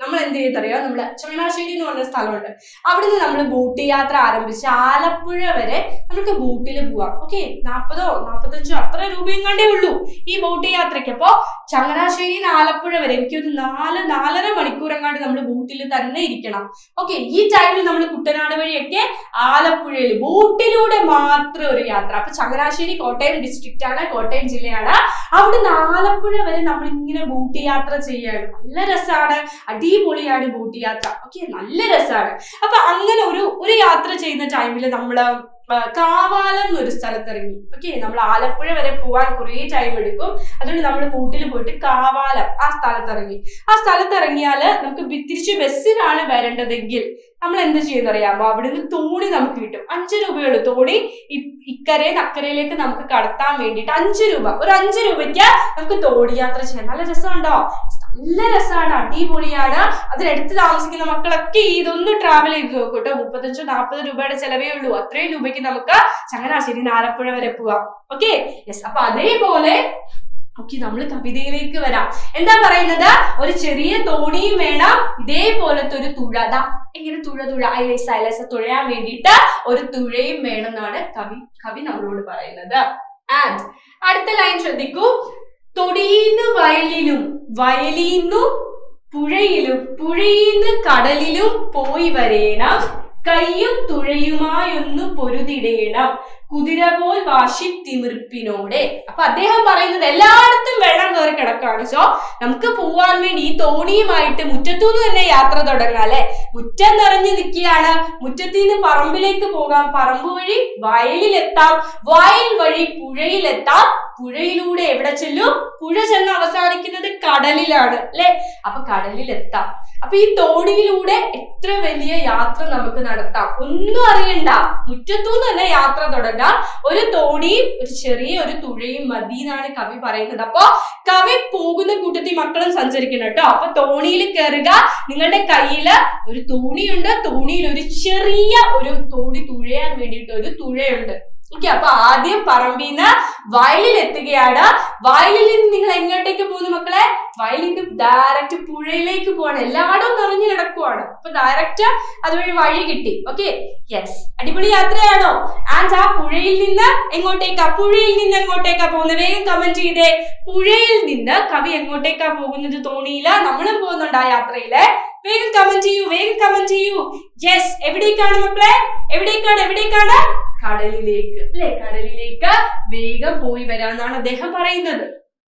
നമ്മൾ എന്ത് ചെയ്തറിയോ നമ്മുടെ ചങ്ങനാശ്ശേരി എന്ന് പറഞ്ഞ സ്ഥലമുണ്ട് അവിടുന്ന് നമ്മൾ ബോട്ട് യാത്ര ആരംഭിച്ച് ആലപ്പുഴ വരെ നമുക്ക് ബോട്ടിൽ പോവാം ഓക്കെ നാൽപ്പതോ നാൽപ്പത്തഞ്ചോ അത്ര രൂപയും കണ്ടേ ഉള്ളൂ ഈ ബോട്ട് യാത്രയ്ക്ക് അപ്പോ ചങ്ങനാശ്ശേരി ആലപ്പുഴ വരെ എനിക്കൊരു നാല് നാലര മണിക്കൂറെങ്ങാണ്ട് നമ്മൾ ബോട്ടിൽ തന്നെ ഇരിക്കണം ഓക്കെ ഈ ടൈമിൽ നമ്മൾ കുട്ടനാട് വഴിയൊക്കെ ആലപ്പുഴയിൽ ബോട്ടിലൂടെ മാത്രം ഒരു യാത്ര അപ്പൊ ചങ്ങനാശ്ശേരി കോട്ടയം ഡിസ്ട്രിക്റ്റ് ആണ് കോട്ടയം ജില്ലയാണ് അവിടുന്ന് ആലപ്പുഴ വരെ നമ്മൾ ഇങ്ങനെ ബോട്ട് യാത്ര ചെയ്യാണ് നല്ല രസമാണ് അടിപൊളിയാണ് ബോട്ട് യാത്ര ഓക്കെ നല്ല രസമാണ് അപ്പൊ അങ്ങനെ ഒരു ഒരു യാത്ര ചെയ്യുന്ന ടൈമിൽ നമ്മള് ആ, കാവാലം എന്നൊരു സ്ഥലത്ത് ഇറങ്ങി ഓക്കെ നമ്മൾ ആലപ്പുഴ വരെ പോവാൻ കുറേ ടൈം എടുക്കും അതുകൊണ്ട് നമ്മൾ ബോട്ടിൽ പോയിട്ട് കാവാലം ആ സ്ഥലത്ത് ഇറങ്ങി ആ സ്ഥലത്ത് ഇറങ്ങിയാല് നമുക്ക് ബി- തിരിച്ച് ബസ്സിനാണ് വരേണ്ടതെങ്കിൽ നമ്മൾ എന്ത് ചെയ്യുന്നറിയാമോ അവിടുന്ന് തോണി നമുക്ക് കിട്ടും അഞ്ച് രൂപയുള്ളൂ തോണി ഇ- ഇക്കരയിൽ അക്കരയിലേക്ക് നമുക്ക് കടത്താൻ വേണ്ടിയിട്ട് അഞ്ച് രൂപ ഒരു അഞ്ച് രൂപയ്ക്ക് നമുക്ക് തോണി യാത്ര ചെയ്യാം നല്ല രസമുണ്ടോ നല്ല രസമാണ് അടിപൊളിയാണ് അതിനടുത്ത് താമസിക്കുന്ന മക്കളൊക്കെ ഇതൊന്ന് ട്രാവൽ ചെയ്ത് നോക്കൂട്ടോ മുപ്പത്തഞ്ചോ നാൽപ്പത് രൂപയുടെ ചെലവേ ഉള്ളൂ അത്രയും രൂപയ്ക്ക് നമുക്ക് ചങ്ങനാശ്ശേരി ആലപ്പുഴ വരെ പോവാം ഓക്കെ യെസ് അപ്പൊ അതേപോലെ ഓക്കെ നമ്മൾ കവിതയിലേക്ക് വരാം എന്താ പറയുന്നത് ഒരു ചെറിയ തോണിയും വേണം ഇതേപോലത്തെ ഒരു തുഴ ദാ ഇങ്ങനെ തുഴ തുഴ ഐലൈസ് ഐലൈസ് തുഴയാൻ വേണ്ടിയിട്ട് ഒരു തുഴയും വേണമെന്നാണ് കവി കവി നമ്മളോട് പറയുന്നത് ആൻഡ് അടുത്ത ലൈൻ ശ്രദ്ധിക്കൂ തൊടിയിന്ന് വയലിലും വയലീന്നു പുഴയിലും പുഴയിന്ന് കടലിലും പോയി വരേണം കയ്യും തുഴയുമായൊന്നു പൊരുതിടേണം കുതിര പോൽ വാശി തിമിർപ്പിനോടെ അപ്പൊ അദ്ദേഹം പറയുന്നത് എല്ലായിടത്തും വെള്ളം കയറി കിടക്കാണ് സോ നമുക്ക് പോവാൻ വേണ്ടി ഈ തോണിയുമായിട്ട് മുറ്റത്തുനിന്ന് തന്നെ യാത്ര തുടങ്ങാം അല്ലെ മുറ്റം നിറഞ്ഞു നിൽക്കുകയാണ് മുറ്റത്തിൽ നിന്ന് പറമ്പിലേക്ക് പോകാം പറമ്പ് വഴി വയലിലെത്താം വയൽ വഴി പുഴയിലെത്താം പുഴയിലൂടെ എവിടെ ചെല്ലും പുഴ ചെന്ന് അവസാനിക്കുന്നത് കടലിലാണ് അല്ലെ അപ്പൊ കടലിലെത്താം അപ്പൊ ഈ തോണിയിലൂടെ എത്ര വലിയ യാത്ര നമുക്ക് നടത്താം ഒന്നും അറിയണ്ട മുറ്റത്തുനിന്ന് തന്നെ യാത്ര തുടങ്ങാം ഒരു തോണിയും ഒരു ചെറിയ ഒരു തുഴയും മതി എന്നാണ് കവി പറയുന്നത് അപ്പൊ കവി പോകുന്ന കൂട്ടത്തിൽ മക്കളും സഞ്ചരിക്കണം കേട്ടോ അപ്പൊ തോണിയിൽ കയറുക നിങ്ങളുടെ കയ്യില് ഒരു തോണിയുണ്ട് തോണിയിൽ ഒരു ചെറിയ ഒരു തോണി തുഴയാൻ വേണ്ടിയിട്ട് ഒരു തുഴയുണ്ട് ഓക്കെ അപ്പൊ ആദ്യം പറമ്പിന്ന് വയലിൽ എത്തുകയാണ് വയലിൽ നിന്ന് നിങ്ങൾ എങ്ങോട്ടേക്ക് പോകുന്നു മക്കളെ വയലിൽ നിന്ന് ഡയറക്റ്റ് പുഴയിലേക്ക് പോവാണ് എല്ലായിടവും നിറഞ്ഞു കിടക്കുവാണ് അപ്പൊ ഡയറക്റ്റ് അതുവഴി വഴി കിട്ടി ഓക്കെ യെസ് അടിപൊളി യാത്രയാണോ ആൻഡ് ആ പുഴയിൽ നിന്ന് എങ്ങോട്ടേക്കാ പുഴയിൽ നിന്ന് എങ്ങോട്ടേക്കാ പോകുന്നത് വേഗം കമന്റ് ചെയ്തേ പുഴയിൽ നിന്ന് കവി എങ്ങോട്ടേക്കാ പോകുന്നത് തോണിയില്ല നമ്മളും പോകുന്നുണ്ട് ആ യാത്രയില് വേഗം കമന്റ് ചെയ്യൂ വേഗം കമന്റ് ചെയ്യൂ യെസ് എവിടേക്കാണ് മക്കളെ എവിടേക്കാണ് എവിടേക്കാണ് കടലിലേക്ക് അല്ലെ കടലിലേക്ക് വേഗം പോയി വരാമെന്നാണ് അദ്ദേഹം പറയുന്നത്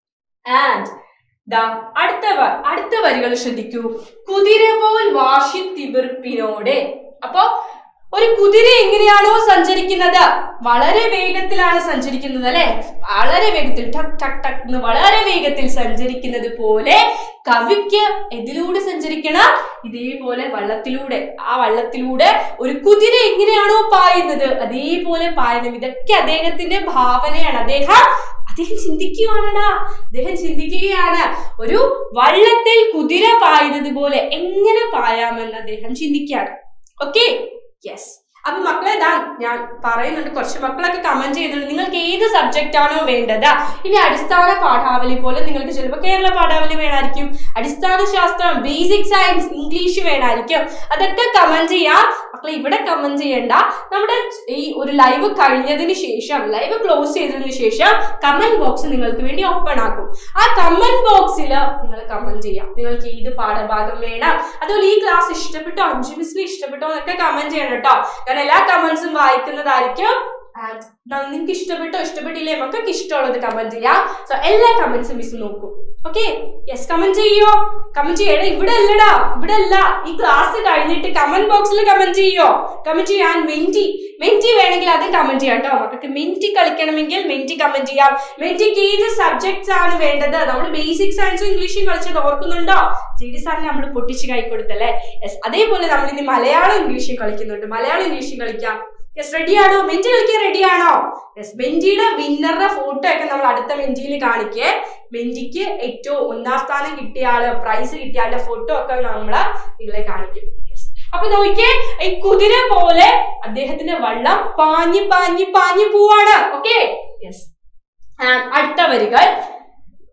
ആൻഡ് ദാ അടുത്ത വ- അടുത്ത വരികൾ ശ്രദ്ധിക്കൂ കുതിര പോൽ വാശി തിമിർപ്പിനോടെ അപ്പൊ ഒരു കുതിര എങ്ങനെയാണോ സഞ്ചരിക്കുന്നത് വളരെ വേഗത്തിലാണ് സഞ്ചരിക്കുന്നത് അല്ലെ വളരെ വേഗത്തിൽ ടക് ടക് ടക് എന്ന് വളരെ വേഗത്തിൽ സഞ്ചരിക്കുന്നത് പോലെ കവിക്ക് എതിലൂടെ സഞ്ചരിക്കണം ഇതേപോലെ വള്ളത്തിലൂടെ ആ വള്ളത്തിലൂടെ ഒരു കുതിര എങ്ങനെയാണോ പായുന്നത് അതേപോലെ പായണം ഇതൊക്കെ അദ്ദേഹത്തിന്റെ ഭാവനയാണ് അദ്ദേഹം അദ്ദേഹം ചിന്തിക്കുകയാണടാ അദ്ദേഹം ചിന്തിക്കുകയാണ് ഒരു വള്ളത്തിൽ കുതിര പായുന്നത് പോലെ എങ്ങനെ പായാമെന്ന് അദ്ദേഹം ചിന്തിക്കുകയാണ് ഓക്കെ യെസ് അപ്പൊ മക്കളെ ഇതാ ഞാൻ പറയുന്നുണ്ട് കുറച്ച് മക്കളൊക്കെ കമന്റ് ചെയ്യുന്നുണ്ട് നിങ്ങൾക്ക് ഏത് സബ്ജക്റ്റ് ആണോ വേണ്ടത് ഇനി അടിസ്ഥാന പാഠാവലി പോലെ നിങ്ങൾക്ക് ചിലപ്പോൾ കേരള പാഠാവലി വേണമായിരിക്കും അടിസ്ഥാന ശാസ്ത്രം ബേസിക് സയൻസ് ഇംഗ്ലീഷ് വേണമായിരിക്കും അതൊക്കെ കമന്റ് ചെയ്യാം മക്കളെ ഇവിടെ കമന്റ് ചെയ്യണ്ട നമ്മുടെ ഈ ഒരു ലൈവ് കഴിഞ്ഞതിന് ശേഷം ലൈവ് ക്ലോസ് ചെയ്തതിന് ശേഷം കമന്റ് ബോക്സ് നിങ്ങൾക്ക് വേണ്ടി ഓപ്പൺ ആക്കും ആ കമന്റ് ബോക്സിൽ നിങ്ങൾ കമന്റ് ചെയ്യാം നിങ്ങൾക്ക് ഏത് പാഠഭാഗം വേണം അതുപോലെ ഈ ക്ലാസ് ഇഷ്ടപ്പെട്ടോ അഞ്ചു മിസ്സിൽ ഇഷ്ടപ്പെട്ടോ എന്നൊക്കെ കമന്റ് ചെയ്യണം കേട്ടോ ഞാൻ എല്ലാ കമന്റ്സും വായിക്കുന്നതായിരിക്കും നിങ്ങൾക്ക് ഇഷ്ടപ്പെട്ടോ ഇഷ്ടപ്പെട്ടില്ലേ മക്കൾക്ക് ഇഷ്ടമുള്ളത് കമന്റ് ചെയ്യാം സോ എല്ലാ കമന്റ്സും മിസ് നോക്കും ഓക്കെ യെസ് കമന്റ് ചെയ്യോ കമന്റ് ചെയ്യണേ ഇവിടെ അല്ലടാ ഇവിടെ അല്ല ഈ ക്ലാസ് കഴിഞ്ഞിട്ട് കമന്റ് ബോക്സിൽ കമന്റ് ചെയ്യോ കമന്റ് ചെയ്യാൻ മെന്റി മെന്റി വേണമെങ്കിൽ അത് കമന്റ് ചെയ്യാം കേട്ടോ മക്കൾക്ക് മെന്റി കളിക്കണമെങ്കിൽ മെന്റി കമന്റ് ചെയ്യാം മെന്റിക്ക് ഏത് സബ്ജക്ട്സ് ആണ് വേണ്ടത് നമ്മൾ ബേസിക് സയൻസും ഇംഗ്ലീഷും കളിച്ചത് ഓർക്കുന്നുണ്ടോ ജി ഡി സാറിന് നമ്മൾ പൊട്ടിച്ച് കൈ കൊടുത്തല്ലേ യെസ് അതേപോലെ നമ്മൾ ഇനി മലയാളം ഇംഗ്ലീഷും കളിക്കുന്നുണ്ട് മലയാളം ഇംഗ്ലീഷും കളിക്കാം യെസ് റെഡിയാണോ മെന്റി കളിക്കാൻ റെഡിയാണോ യെസ് മെന്റിയുടെ വിന്നറുടെ ഫോട്ടോ ഒക്കെ നമ്മൾ അടുത്ത മെന്റിയിൽ കാണിക്കേ മെന്റിക്ക് ഏറ്റവും ഒന്നാം സ്ഥാനം കിട്ടിയ ആള് പ്രൈസ് കിട്ടിയ ആളുടെ ഫോട്ടോ ഒക്കെ നമ്മള് നിങ്ങളെ കാണിക്കും Yes. അപ്പൊ നോക്കിയേ ഈ കുതിര പോലെ അദ്ദേഹത്തിന്റെ വള്ളം പാഞ്ഞ് പാഞ്ഞ് പാഞ്ഞ് പോവാണ് ഓക്കെ യെസ് അടുത്ത വരികൾ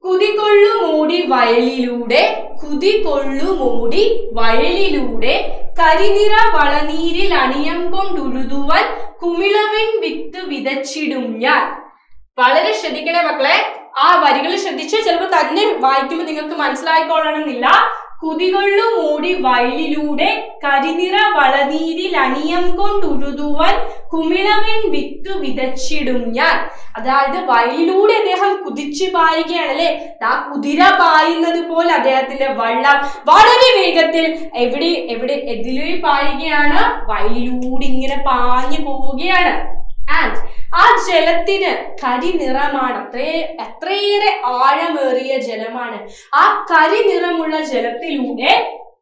കുതികൊള്ളു മൂടി വയലിലൂടെ കുതികൊള്ളു മൂടി വയലിലൂടെ കരിനിറ വളനീരിൽ അണിയം കൊണ്ടുഴുതുവാൻ കുമിളവൻ വിത്ത് വിതച്ചിടും ഞാൻ വളരെ ശ്രദ്ധിക്കണേ മക്കളെ ആ വരികൾ ശ്രദ്ധിച്ച് ചിലപ്പോൾ തന്നെ വായിക്കുമ്പോൾ നിങ്ങൾക്ക് മനസ്സിലായിക്കൊള്ളണമെന്നില്ല കുതികൊള്ളു മൂടി വയലിലൂടെ കരിനിറ വളനീരിൽ അണിയം കൊണ്ടുഴുതുവാൻ കുമിളവൻ വിത്ത് വിതച്ചിടും ഞാൻ അതായത് വയലിലൂടെ അദ്ദേഹം കുതിച്ചു പായുകയാണ് അല്ലെ ആ കുതിര പായുന്നത് പോലെ അദ്ദേഹത്തിന്റെ വള്ളം വളരെ വേഗത്തിൽ എവിടെ എവിടെ എതിലേ പായുകയാണ് വയലിലൂടെ ഇങ്ങനെ പാഞ്ഞു പോവുകയാണ് ആൻഡ് ആ ജലത്തിന് കരിനിറമാണ് അത്രേ എത്രയേറെ ആഴമേറിയ ജലമാണ് ആ കരിനിറമുള്ള ജലത്തിലൂടെ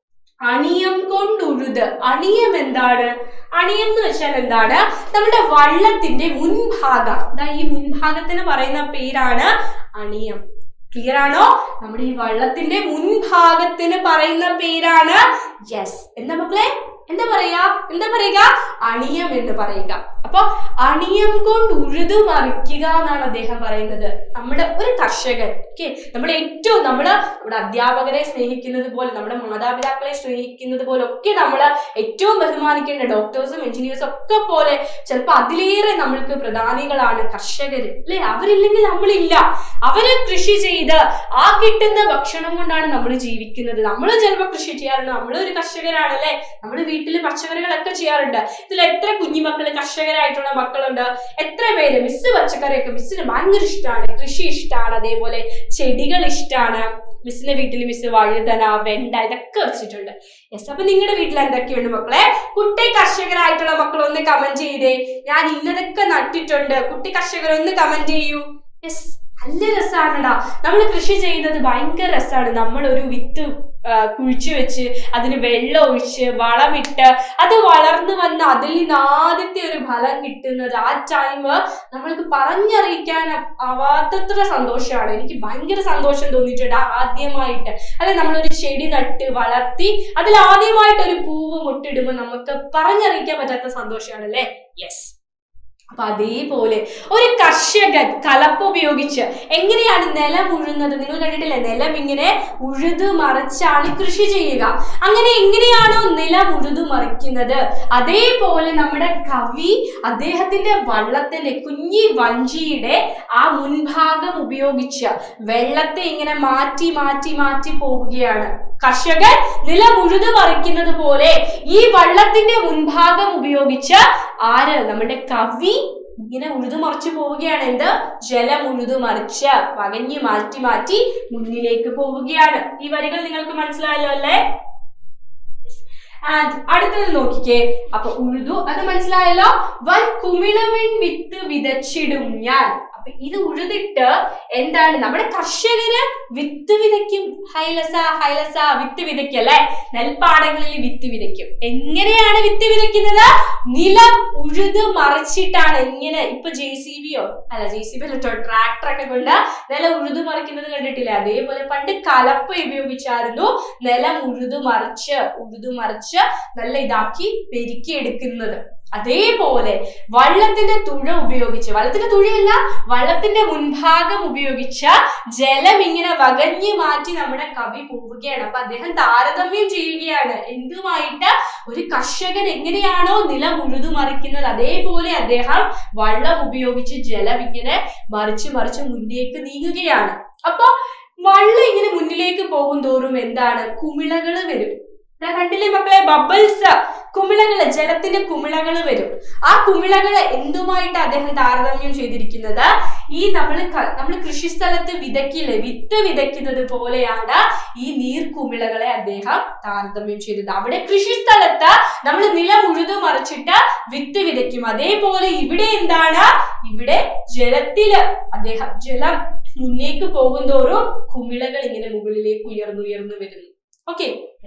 അണിയം കൊണ്ടുഴുത് അണിയം എന്താണ് അണിയം എന്ന് വെച്ചാൽ എന്താണ് നമ്മുടെ വള്ളത്തിന്റെ മുൻഭാഗം ദാ ഈ മുൻഭാഗത്തിന് പറയുന്ന പേരാണ് അണിയം ക്ലിയർ ആണോ നമ്മുടെ ഈ വള്ളത്തിന്റെ മുൻഭാഗത്തിന് പറയുന്ന പേരാണ് യെസ് എന്താ മക്കളെ എന്താ പറയാ എന്താ പറയുക അണിയം എന്ന് പറയുക അപ്പൊ അണിയം കൊണ്ട് ഉഴുതു മറിക്കുക എന്നാണ് അദ്ദേഹം പറയുന്നത് നമ്മുടെ ഒരു കർഷകൻ ഓക്കെ നമ്മുടെ ഏറ്റവും നമ്മള് നമ്മുടെ അധ്യാപകരെ സ്നേഹിക്കുന്നത് പോലെ നമ്മുടെ മാതാപിതാക്കളെ സ്നേഹിക്കുന്നത് പോലെ ഒക്കെ നമ്മൾ ഏറ്റവും ബഹുമാനിക്കേണ്ട ഡോക്ടേഴ്സും എഞ്ചിനീയേഴ്സും ഒക്കെ പോലെ ചിലപ്പോൾ അതിലേറെ നമ്മൾക്ക് പ്രധാനികളാണ് കർഷകർ അല്ലെ അവരില്ലെങ്കിൽ നമ്മളില്ല അവര് കൃഷി ചെയ്ത് ആ കിട്ടുന്ന ഭക്ഷണം കൊണ്ടാണ് നമ്മൾ ജീവിക്കുന്നത് നമ്മൾ ചിലപ്പോൾ കൃഷി ചെയ്യാറുണ്ട് നമ്മൾ ഒരു കർഷകരാണല്ലേ നമ്മൾ വീട്ടിൽ പച്ചക്കറികളൊക്കെ ചെയ്യാറുണ്ട് ഇതിൽ എത്ര കുഞ്ഞുമക്കൾ കർഷകരായിട്ടുള്ള മക്കളുണ്ട് എത്ര പേര് മിസ് പച്ചക്കറിയൊക്കെ മിസ്സിന് ഭയങ്കര ഇഷ്ടമാണ് കൃഷി ഇഷ്ടമാണ് അതേപോലെ ചെടികൾ ഇഷ്ടമാണ് മിസ്സിന്റെ വീട്ടിൽ മിസ് വഴുതന വെണ്ട ഇതൊക്കെ വെച്ചിട്ടുണ്ട് യെസ് അപ്പൊ നിങ്ങളുടെ വീട്ടിൽ എന്തൊക്കെയുണ്ട് മക്കളെ കുട്ടി കർഷകരായിട്ടുള്ള മക്കൾ ഒന്ന് കമന്റ് ചെയ്തേ ഞാൻ ഇന്നതൊക്കെ നട്ടിട്ടുണ്ട് കുട്ടി കർഷകർ ഒന്ന് കമന്റ് ചെയ്യൂ യെസ് നല്ല രസമാണടാ നമ്മൾ കൃഷി ചെയ്യുന്നത് ഭയങ്കര രസമാണ് നമ്മൾ ഒരു വിത്ത് ആ, കുഴിച്ചു വെച്ച് അതിന് വെള്ളം ഒഴിച്ച് വളമിട്ട് അത് വളർന്നു വന്ന് അതിൽ നിന്ന് ആദ്യത്തെ ഒരു ഫലം കിട്ടുന്നത് ആ ടൈം നമ്മൾക്ക് പറഞ്ഞറിയിക്കാൻ ആവാത്തത്ര സന്തോഷമാണ് എനിക്ക് ഭയങ്കര സന്തോഷം തോന്നിയിട്ടുണ്ട് ആദ്യമായിട്ട് അല്ലെ നമ്മളൊരു ചെടി നട്ട് വളർത്തി അതിൽ ആദ്യമായിട്ട് ഒരു പൂവ് മുട്ടിടുമ്പോൾ നമുക്ക് പറഞ്ഞറിയിക്കാൻ പറ്റാത്ത സന്തോഷമാണ് അല്ലേ യെസ് അപ്പൊ അതേപോലെ ഒരു കർഷകൻ കലപ്പ ഉപയോഗിച്ച് എങ്ങനെയാണ് നിലം ഉഴുന്നത് നിങ്ങൾ കണ്ടിട്ടില്ലേ നിലം ഇങ്ങനെ ഉഴുതു മറിച്ചാണ് കൃഷി ചെയ്യുക അങ്ങനെ എങ്ങനെയാണോ നിലം ഉഴുതു മറിക്കുന്നത് അതേപോലെ നമ്മുടെ കവി അദ്ദേഹത്തിന്റെ വള്ളത്തിന്റെ കുഞ്ഞി വഞ്ചിയുടെ ആ മുൻഭാഗം ഉപയോഗിച്ച് വെള്ളത്തെ ഇങ്ങനെ മാറ്റി മാറ്റി മാറ്റി പോവുകയാണ് കർഷകൻ നിലം ഉഴുതു മറിക്കുന്നത് പോലെ ഈ വള്ളത്തിന്റെ മുൻഭാഗം ഉപയോഗിച്ച് ആര് നമ്മുടെ കവി ഇങ്ങനെ ഉഴുതു മറിച്ചു പോവുകയാണ് എന്ത് ജലം ഉഴുതു മറിച്ച് വകഞ്ഞു മാറ്റി മാറ്റി മുന്നിലേക്ക് പോവുകയാണ് ഈ വരികൾ നിങ്ങൾക്ക് മനസ്സിലായല്ലോ അല്ലേ ആൻഡ് അടുത്തത് നോക്കിക്കേ അപ്പൊ ഉഴുതു അത് മനസ്സിലായല്ലോ വൻ കുമിളവൻ വിത്ത് വിതച്ചിടും ഞാൻ അപ്പൊ ഇത് ഉഴുതിട്ട് എന്താണ് നമ്മുടെ കർഷകര് വിത്ത് വിതയ്ക്കും ഹൈലസ ഹൈലസ വിത്ത് വിതയ്ക്കും അല്ലെ നെൽപ്പാടങ്ങളിൽ വിത്ത് വിതയ്ക്കും എങ്ങനെയാണ് വിത്ത് വിതയ്ക്കുന്നത് നിലം ഉഴുത് മറിച്ചിട്ടാണ് എങ്ങനെ ഇപ്പൊ ജെ സി ബിയോ അല്ല ജെ സി ബി അല്ല ട്രാക്ടർ ഒക്കെ കൊണ്ട് നിലം ഉഴുതു മറിക്കുന്നത് കണ്ടിട്ടില്ലേ അതേപോലെ പണ്ട് കലപ്പ ഉപയോഗിച്ചായിരുന്നു നിലം ഉഴുതു മറിച്ച് ഉഴുതു മറിച്ച് നല്ല ഇതാക്കി പെരുക്കി എടുക്കുന്നത് അതേപോലെ വള്ളത്തിന്റെ തുഴ ഉപയോഗിച്ച് വള്ളത്തിന്റെ തുഴയല്ല വള്ളത്തിന്റെ മുൻഭാഗം ഉപയോഗിച്ച ജലം ഇങ്ങനെ വകഞ്ഞു മാറ്റി നമ്മുടെ കവി പോവുകയാണ് അപ്പൊ അദ്ദേഹം താരതമ്യം ചെയ്യുകയാണ് എന്തുമായിട്ട് ഒരു കർഷകൻ എങ്ങനെയാണോ നിലം ഉഴുതു മറിക്കുന്നത് അതേപോലെ അദ്ദേഹം വള്ളം ഉപയോഗിച്ച് ജലം ഇങ്ങനെ മറിച്ച് മറിച്ച് മുന്നേക്ക് നീങ്ങുകയാണ് അപ്പൊ വള്ളം ഇങ്ങനെ മുന്നിലേക്ക് പോകും തോറും എന്താണ് കുമിളകള് വരും ദാ കണ്ടില്ലേ മക്കളെ ബബിൾസ് കുമിളകള് ജലത്തിന്റെ കുമിളകള് വരും ആ കുമിളകള് എന്തുമായിട്ട് അദ്ദേഹം താരതമ്യം ചെയ്തിരിക്കുന്നത് ഈ നമ്മൾ നമ്മൾ കൃഷിസ്ഥലത്ത് വിതയ്ക്കില്ലേ വിത്ത് വിതയ്ക്കുന്നത് പോലെയാണ് ഈ നീർക്കുമിളകളെ അദ്ദേഹം താരതമ്യം ചെയ്തത് അവിടെ കൃഷിസ്ഥലത്ത് നമ്മൾ നിലം ഉഴുതു മറിച്ചിട്ട് വിത്ത് വിതയ്ക്കും അതേപോലെ ഇവിടെ എന്താണ് ഇവിടെ ജലത്തില് അദ്ദേഹം ജലം മുന്നേക്ക് പോകുന്തോറും കുമിളകൾ ഇങ്ങനെ മുകളിലേക്ക് ഉയർന്നുയർന്നു വരുന്നു ഓക്കെ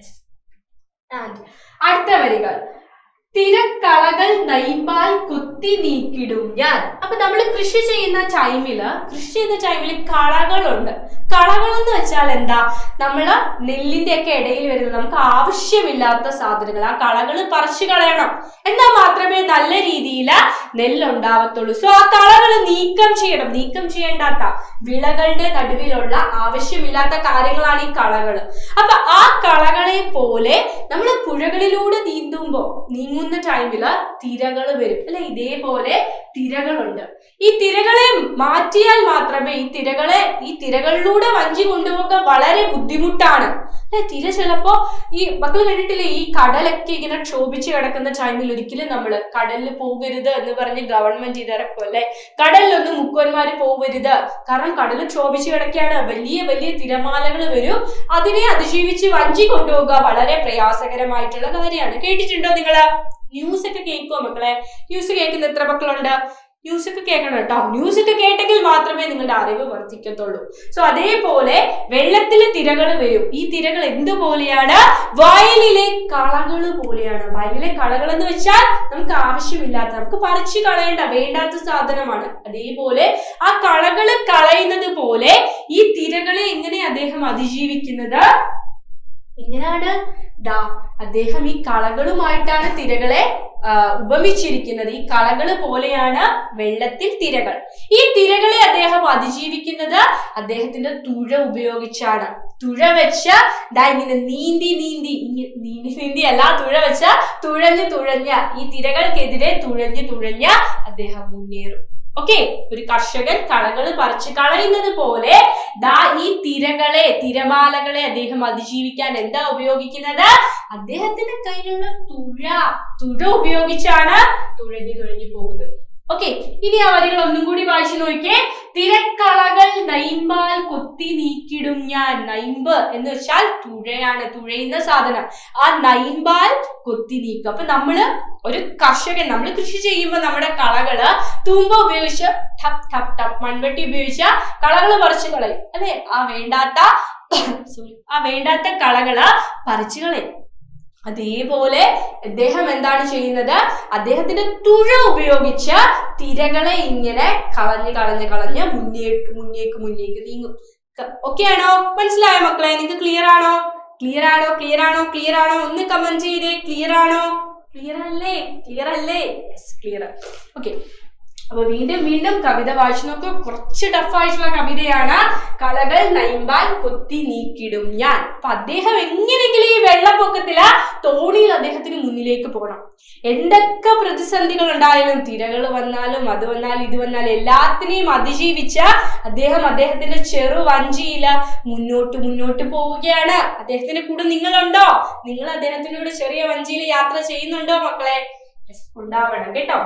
അടുത്ത വരികൾ തിരക്കളകൾ നൈമ്പാൽ കുത്തി നീക്കിടും ഞാൻ അപ്പൊ നമ്മൾ കൃഷി ചെയ്യുന്ന ടൈമില് കൃഷി ചെയ്യുന്ന ടൈമിൽ കളകളുണ്ട് കളകൾ എന്ന് വെച്ചാൽ എന്താ നമ്മള് നെല്ലിന്റെ ഒക്കെ ഇടയിൽ വരുന്ന നമുക്ക് ആവശ്യമില്ലാത്ത സാധനങ്ങൾ ആ കളകൾ പറിച്ചു കളയണം എന്നാൽ മാത്രമേ നല്ല രീതിയിൽ നെല്ലുണ്ടാവത്തുള്ളൂ സോ ആ കളകൾ നീക്കം ചെയ്യണം നീക്കം ചെയ്യേണ്ടാത്ത വിളകളുടെ നടുവിലുള്ള ആവശ്യമില്ലാത്ത കാര്യങ്ങളാണ് ഈ കളകൾ അപ്പൊ ആ കളകളെ പോലെ നമ്മൾ പുഴകളിലൂടെ നീന്തുമ്പോ നീങ്ങുന്ന ടൈമില് തിരകൾ വരും അല്ലെ ഇതേപോലെ തിരകളുണ്ട് ഈ തിരകളെ മാറ്റിയാൽ മാത്രമേ ഈ തിരകളെ ഈ തിരകളിലൂടെ വഞ്ചി കൊണ്ടുപോകാൻ വളരെ ബുദ്ധിമുട്ടാണ് അല്ലെ തിര ചിലപ്പോ ഈ മക്കൾ കണ്ടിട്ടില്ലേ ഈ കടലൊക്കെ ഇങ്ങനെ ക്ഷോഭിച്ച് കിടക്കുന്ന ടൈമിൽ ഒരിക്കലും നമ്മൾ കടലിൽ പോകരുത് എന്ന് പറഞ്ഞ് ഗവൺമെന്റ് ഇതിറക്കും അല്ലെ കടലിലൊന്നും മുക്കുവന്മാര് പോകരുത് കാരണം കടൽ ക്ഷോഭിച്ച് കിടക്കുകയാണ് വലിയ വലിയ തിരമാലകൾ വരും അതിനെ അതിജീവിച്ച് വഞ്ചി കൊണ്ടുപോകുക വളരെ പ്രയാസകരമായിട്ടുള്ള കാര്യമാണ് കേട്ടിട്ടുണ്ടോ നിങ്ങള് ന്യൂസ് ഒക്കെ കേൾക്കുമോ മക്കളെ ന്യൂസ് കേൾക്കുന്ന എത്ര മക്കളുണ്ട് ന്യൂസ് ഒക്കെ കേൾക്കണം കേട്ടോ ന്യൂസ് ഒക്കെ കേട്ടെങ്കിൽ മാത്രമേ നിങ്ങളുടെ അറിവ് വർദ്ധിക്കത്തുള്ളൂ സോ അതേപോലെ വെള്ളത്തിലെ തിരകൾ വരും ഈ തിരകൾ എന്തുപോലെയാണ് വയലിലെ കളകൾ പോലെയാണ് വയലിലെ കളകൾ എന്ന് വെച്ചാൽ നമുക്ക് ആവശ്യമില്ലാത്ത നമുക്ക് പറിച്ചു കളയേണ്ട വേണ്ടാത്ത സാധനമാണ് അതേപോലെ ആ കളകൾ കളയുന്നത് പോലെ ഈ തിരകളെ എങ്ങനെ അദ്ദേഹം അതിജീവിക്കുന്നത് എങ്ങനെയാണ് ദാ അദ്ദേഹം ഈ കളകളുമായിട്ടാണ് തിരകളെ ആ, ഉപമിച്ചിരിക്കുന്നത് ഈ കളകൾ പോലെയാണ് വെള്ളത്തിൽ തിരകൾ ഈ തിരകളെ അദ്ദേഹം അതിജീവിക്കുന്നത് അദ്ദേഹത്തിന്റെ തുഴ ഉപയോഗിച്ചാണ് തുഴ വെച്ച ദാ ഇങ്ങനെ നീന്തി നീന്തി ഇങ്ങ- നീന്തി നീന്തി അല്ല തുഴ വെച്ച തുഴഞ്ഞ് തുഴഞ്ഞ ഈ തിരകൾക്കെതിരെ തുഴഞ്ഞ് തുഴഞ്ഞ അദ്ദേഹം മുന്നേറും ഓക്കെ ഒരു കർഷകൻ കളകൾ പറിച്ചു കളയുന്നത് പോലെ ദാ ഈ തിരകളെ തിരമാലകളെ അദ്ദേഹം അതിജീവിക്കാൻ എന്താ ഉപയോഗിക്കുന്നത് അദ്ദേഹത്തിന്റെ കയ്യിലുള്ള തുഴ തുഴ ഉപയോഗിച്ചാണ് തുഴഞ്ഞു തുഴഞ്ഞു പോകുന്നത് ഓക്കെ ഇനി ആ വരികൾ ഒന്നും കൂടി വായിച്ചു നോക്കിയേ തിരക്കളകൾ നൈമ്പാൽ കൊത്തി നീക്കിടും ഞാൻ നൈമ്പ് എന്ന് വെച്ചാൽ തുഴയാണ് തുഴയുന്ന സാധനം ആ നൈമ്പാൽ കൊത്തി നീക്കും അപ്പൊ നമ്മള് ഒരു കർഷകൻ നമ്മൾ കൃഷി ചെയ്യുമ്പോൾ നമ്മുടെ കളകള് തൂമ്പ ഉപയോഗിച്ച് ടപ് ടപ് ടപ് മൺവെട്ടി ഉപയോഗിച്ച് കളകള് പറിച്ചു കളയും അല്ലെ ആ വേണ്ടാത്ത സോറി ആ വേണ്ടാത്ത കളകള് പറിച്ചു കളയും അതേപോലെ അദ്ദേഹം എന്താണ് ചെയ്യുന്നത് അദ്ദേഹത്തിന്റെ തുഴ ഉപയോഗിച്ച് തിരകളെ ഇങ്ങനെ കളഞ്ഞ് കളഞ്ഞ് കളഞ്ഞ് മുന്നേക്ക് മുന്നേക്ക് മുന്നേക്ക് നീങ്ങും ഓക്കെ ആണോ മനസ്സിലായോ മക്കളെ നിങ്ങൾക്ക് ക്ലിയർ ആണോ ക്ലിയർ ആണോ ക്ലിയർ ആണോ ക്ലിയർ ആണോ ഒന്ന് കമന്റ് ചെയ്തേ ക്ലിയർ ആണോ ക്ലിയർ അല്ലേ ക്ലിയർ അല്ലേ യെസ് ക്ലിയർ ഓക്കെ അപ്പൊ വീണ്ടും വീണ്ടും കവിത വായിച്ചു നോക്കൂ കുറച്ച് ടഫായിട്ടുള്ള കവിതയാണ് കളകൾ നൈമ്പാൽ കൊത്തി നീക്കിടും ഞാൻ അപ്പൊ അദ്ദേഹം എങ്ങനെയെങ്കിലും ഈ വെള്ളപ്പൊക്കത്തില് തോണിയിൽ അദ്ദേഹത്തിന് മുന്നിലേക്ക് പോകണം എന്തൊക്കെ പ്രതിസന്ധികൾ ഉണ്ടായാലും തിരകൾ വന്നാലും അത് വന്നാലും ഇത് വന്നാലും എല്ലാത്തിനെയും അതിജീവിച്ച അദ്ദേഹം അദ്ദേഹത്തിന്റെ ചെറു വഞ്ചിയില് മുന്നോട്ട് മുന്നോട്ട് പോവുകയാണ് അദ്ദേഹത്തിന്റെ കൂടെ നിങ്ങളുണ്ടോ നിങ്ങൾ അദ്ദേഹത്തിന്റെ കൂടെ ചെറിയ വഞ്ചിയിൽ യാത്ര ചെയ്യുന്നുണ്ടോ മക്കളെ Yes, ഉണ്ടാവണം കേട്ടോ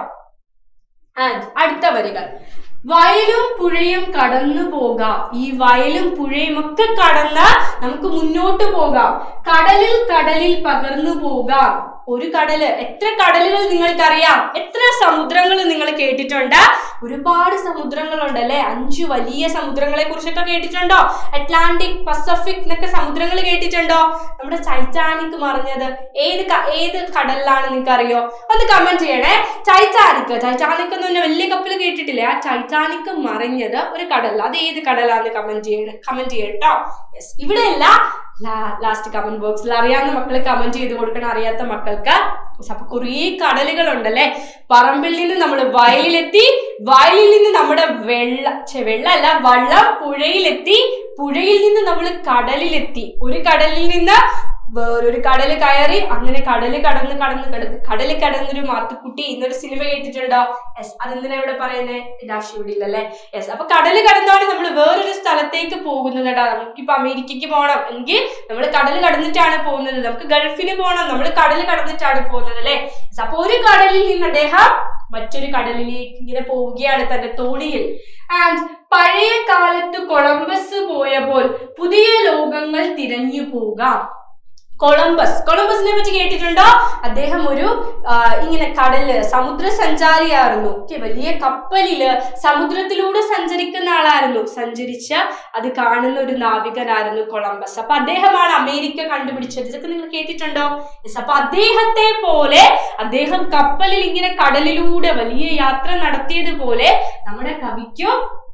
ആൻഡ് അടുത്ത വരികൾ വയലും പുഴയും കടന്നു പോകാം ഈ വയലും പുഴയും ഒക്കെ കടന്ന് നമുക്ക് മുന്നോട്ട് പോകാം കടലിൽ കടലിൽ പകർന്നു പോകാം ഒരു കടല് എത്ര കടലുകൾ നിങ്ങൾക്കറിയാം എത്ര സമുദ്രങ്ങൾ നിങ്ങൾ കേട്ടിട്ടുണ്ട് ഒരുപാട് സമുദ്രങ്ങളുണ്ട് അല്ലെ അഞ്ചു വലിയ സമുദ്രങ്ങളെ കുറിച്ചൊക്കെ കേട്ടിട്ടുണ്ടോ അറ്റ്ലാന്റിക് പസഫിക് എന്നൊക്കെ സമുദ്രങ്ങൾ കേട്ടിട്ടുണ്ടോ നമ്മുടെ ടൈറ്റാനിക് മറിഞ്ഞത് ഏത് ക- ഏത് കടലിലാണ് നിങ്ങൾക്ക് അറിയോ ഒന്ന് കമന്റ് ചെയ്യണേ ടൈറ്റാനിക് ടൈറ്റാനിക് എന്ന് പറഞ്ഞ വലിയ കപ്പൽ കേട്ടിട്ടില്ലേ ആ ടൈറ്റാനിക് മറിഞ്ഞത് ഒരു കടൽ അത് ഏത് കടലാന്ന് കമന്റ് ചെയ്യണേ കമന്റ് ചെയ്യട്ടോ യെസ് ഇവിടെയല്ല ലാസ്റ്റ് കമന്റ് ബോക്സിൽ അറിയാവുന്ന മക്കൾ കമന്റ് ചെയ്ത് കൊടുക്കണം അറിയാത്ത മക്കൾക്ക് Yes, അപ്പൊ കുറേ കടലുകൾ ഉണ്ടല്ലേ പറമ്പിൽ നിന്ന് നമ്മൾ വയലിലെത്തി വയലിൽ നിന്ന് നമ്മുടെ വെള്ള ഛെ, വെള്ളമല്ല വള്ളം പുഴയിലെത്തി പുഴയിൽ നിന്ന് നമ്മൾ കടലിലെത്തി ഒരു കടലിൽ നിന്ന് വേറൊരു കടല് കയറി അങ്ങനെ കടല് കടന്ന് കടന്ന് കടന്ന് കടല് കടന്നൊരു മാത്തുക്കുട്ടി എന്നൊരു സിനിമ കേട്ടിട്ടുണ്ടോ യെസ് അതെന്തിനാ ഇവിടെ പറയുന്നത് രാശി ഇവിടെ ഇല്ലല്ലേ യെസ് അപ്പൊ കടല് കടന്നാണ് നമ്മൾ വേറൊരു സ്ഥലത്തേക്ക് പോകുന്നത് കേട്ടോ നമുക്കിപ്പോ അമേരിക്കക്ക് പോകണം എങ്കിൽ നമ്മൾ കടല് കടന്നിട്ടാണ് പോകുന്നത് നമുക്ക് ഗൾഫിന് പോകണം നമ്മൾ കടല് കടന്നിട്ടാണ് പോകുന്നത് അല്ലേ Yes, അപ്പൊ ഒരു കടലിൽ നിന്ന് അദ്ദേഹം മറ്റൊരു കടലിലേക്ക് ഇങ്ങനെ പോവുകയാണ് തന്റെ തോണിയിൽ ആൻഡ് പഴയ കാലത്ത് കൊളംബസ് പോയപ്പോൾ പുതിയ ലോകങ്ങൾ തിരഞ്ഞു പോകാം കൊളംബസ് കൊളംബസിനെ പറ്റി കേട്ടിട്ടുണ്ടോ അദ്ദേഹം ഒരു ആ, ഇങ്ങനെ കടല് സമുദ്ര സഞ്ചാരിയായിരുന്നു ഓക്കെ വലിയ കപ്പലില് സമുദ്രത്തിലൂടെ സഞ്ചരിക്കുന്ന ആളായിരുന്നു സഞ്ചരിച്ച അത് കാണുന്ന ഒരു നാവികനായിരുന്നു കൊളംബസ് അപ്പൊ അദ്ദേഹമാണ് അമേരിക്ക കണ്ടുപിടിച്ചത് ഇതൊക്കെ നിങ്ങൾ കേട്ടിട്ടുണ്ടോ യെസ് അപ്പൊ അദ്ദേഹത്തെ പോലെ അദ്ദേഹം കപ്പലിൽ ഇങ്ങനെ കടലിലൂടെ വലിയ യാത്ര നടത്തിയതുപോലെ നമ്മുടെ കവിക്കും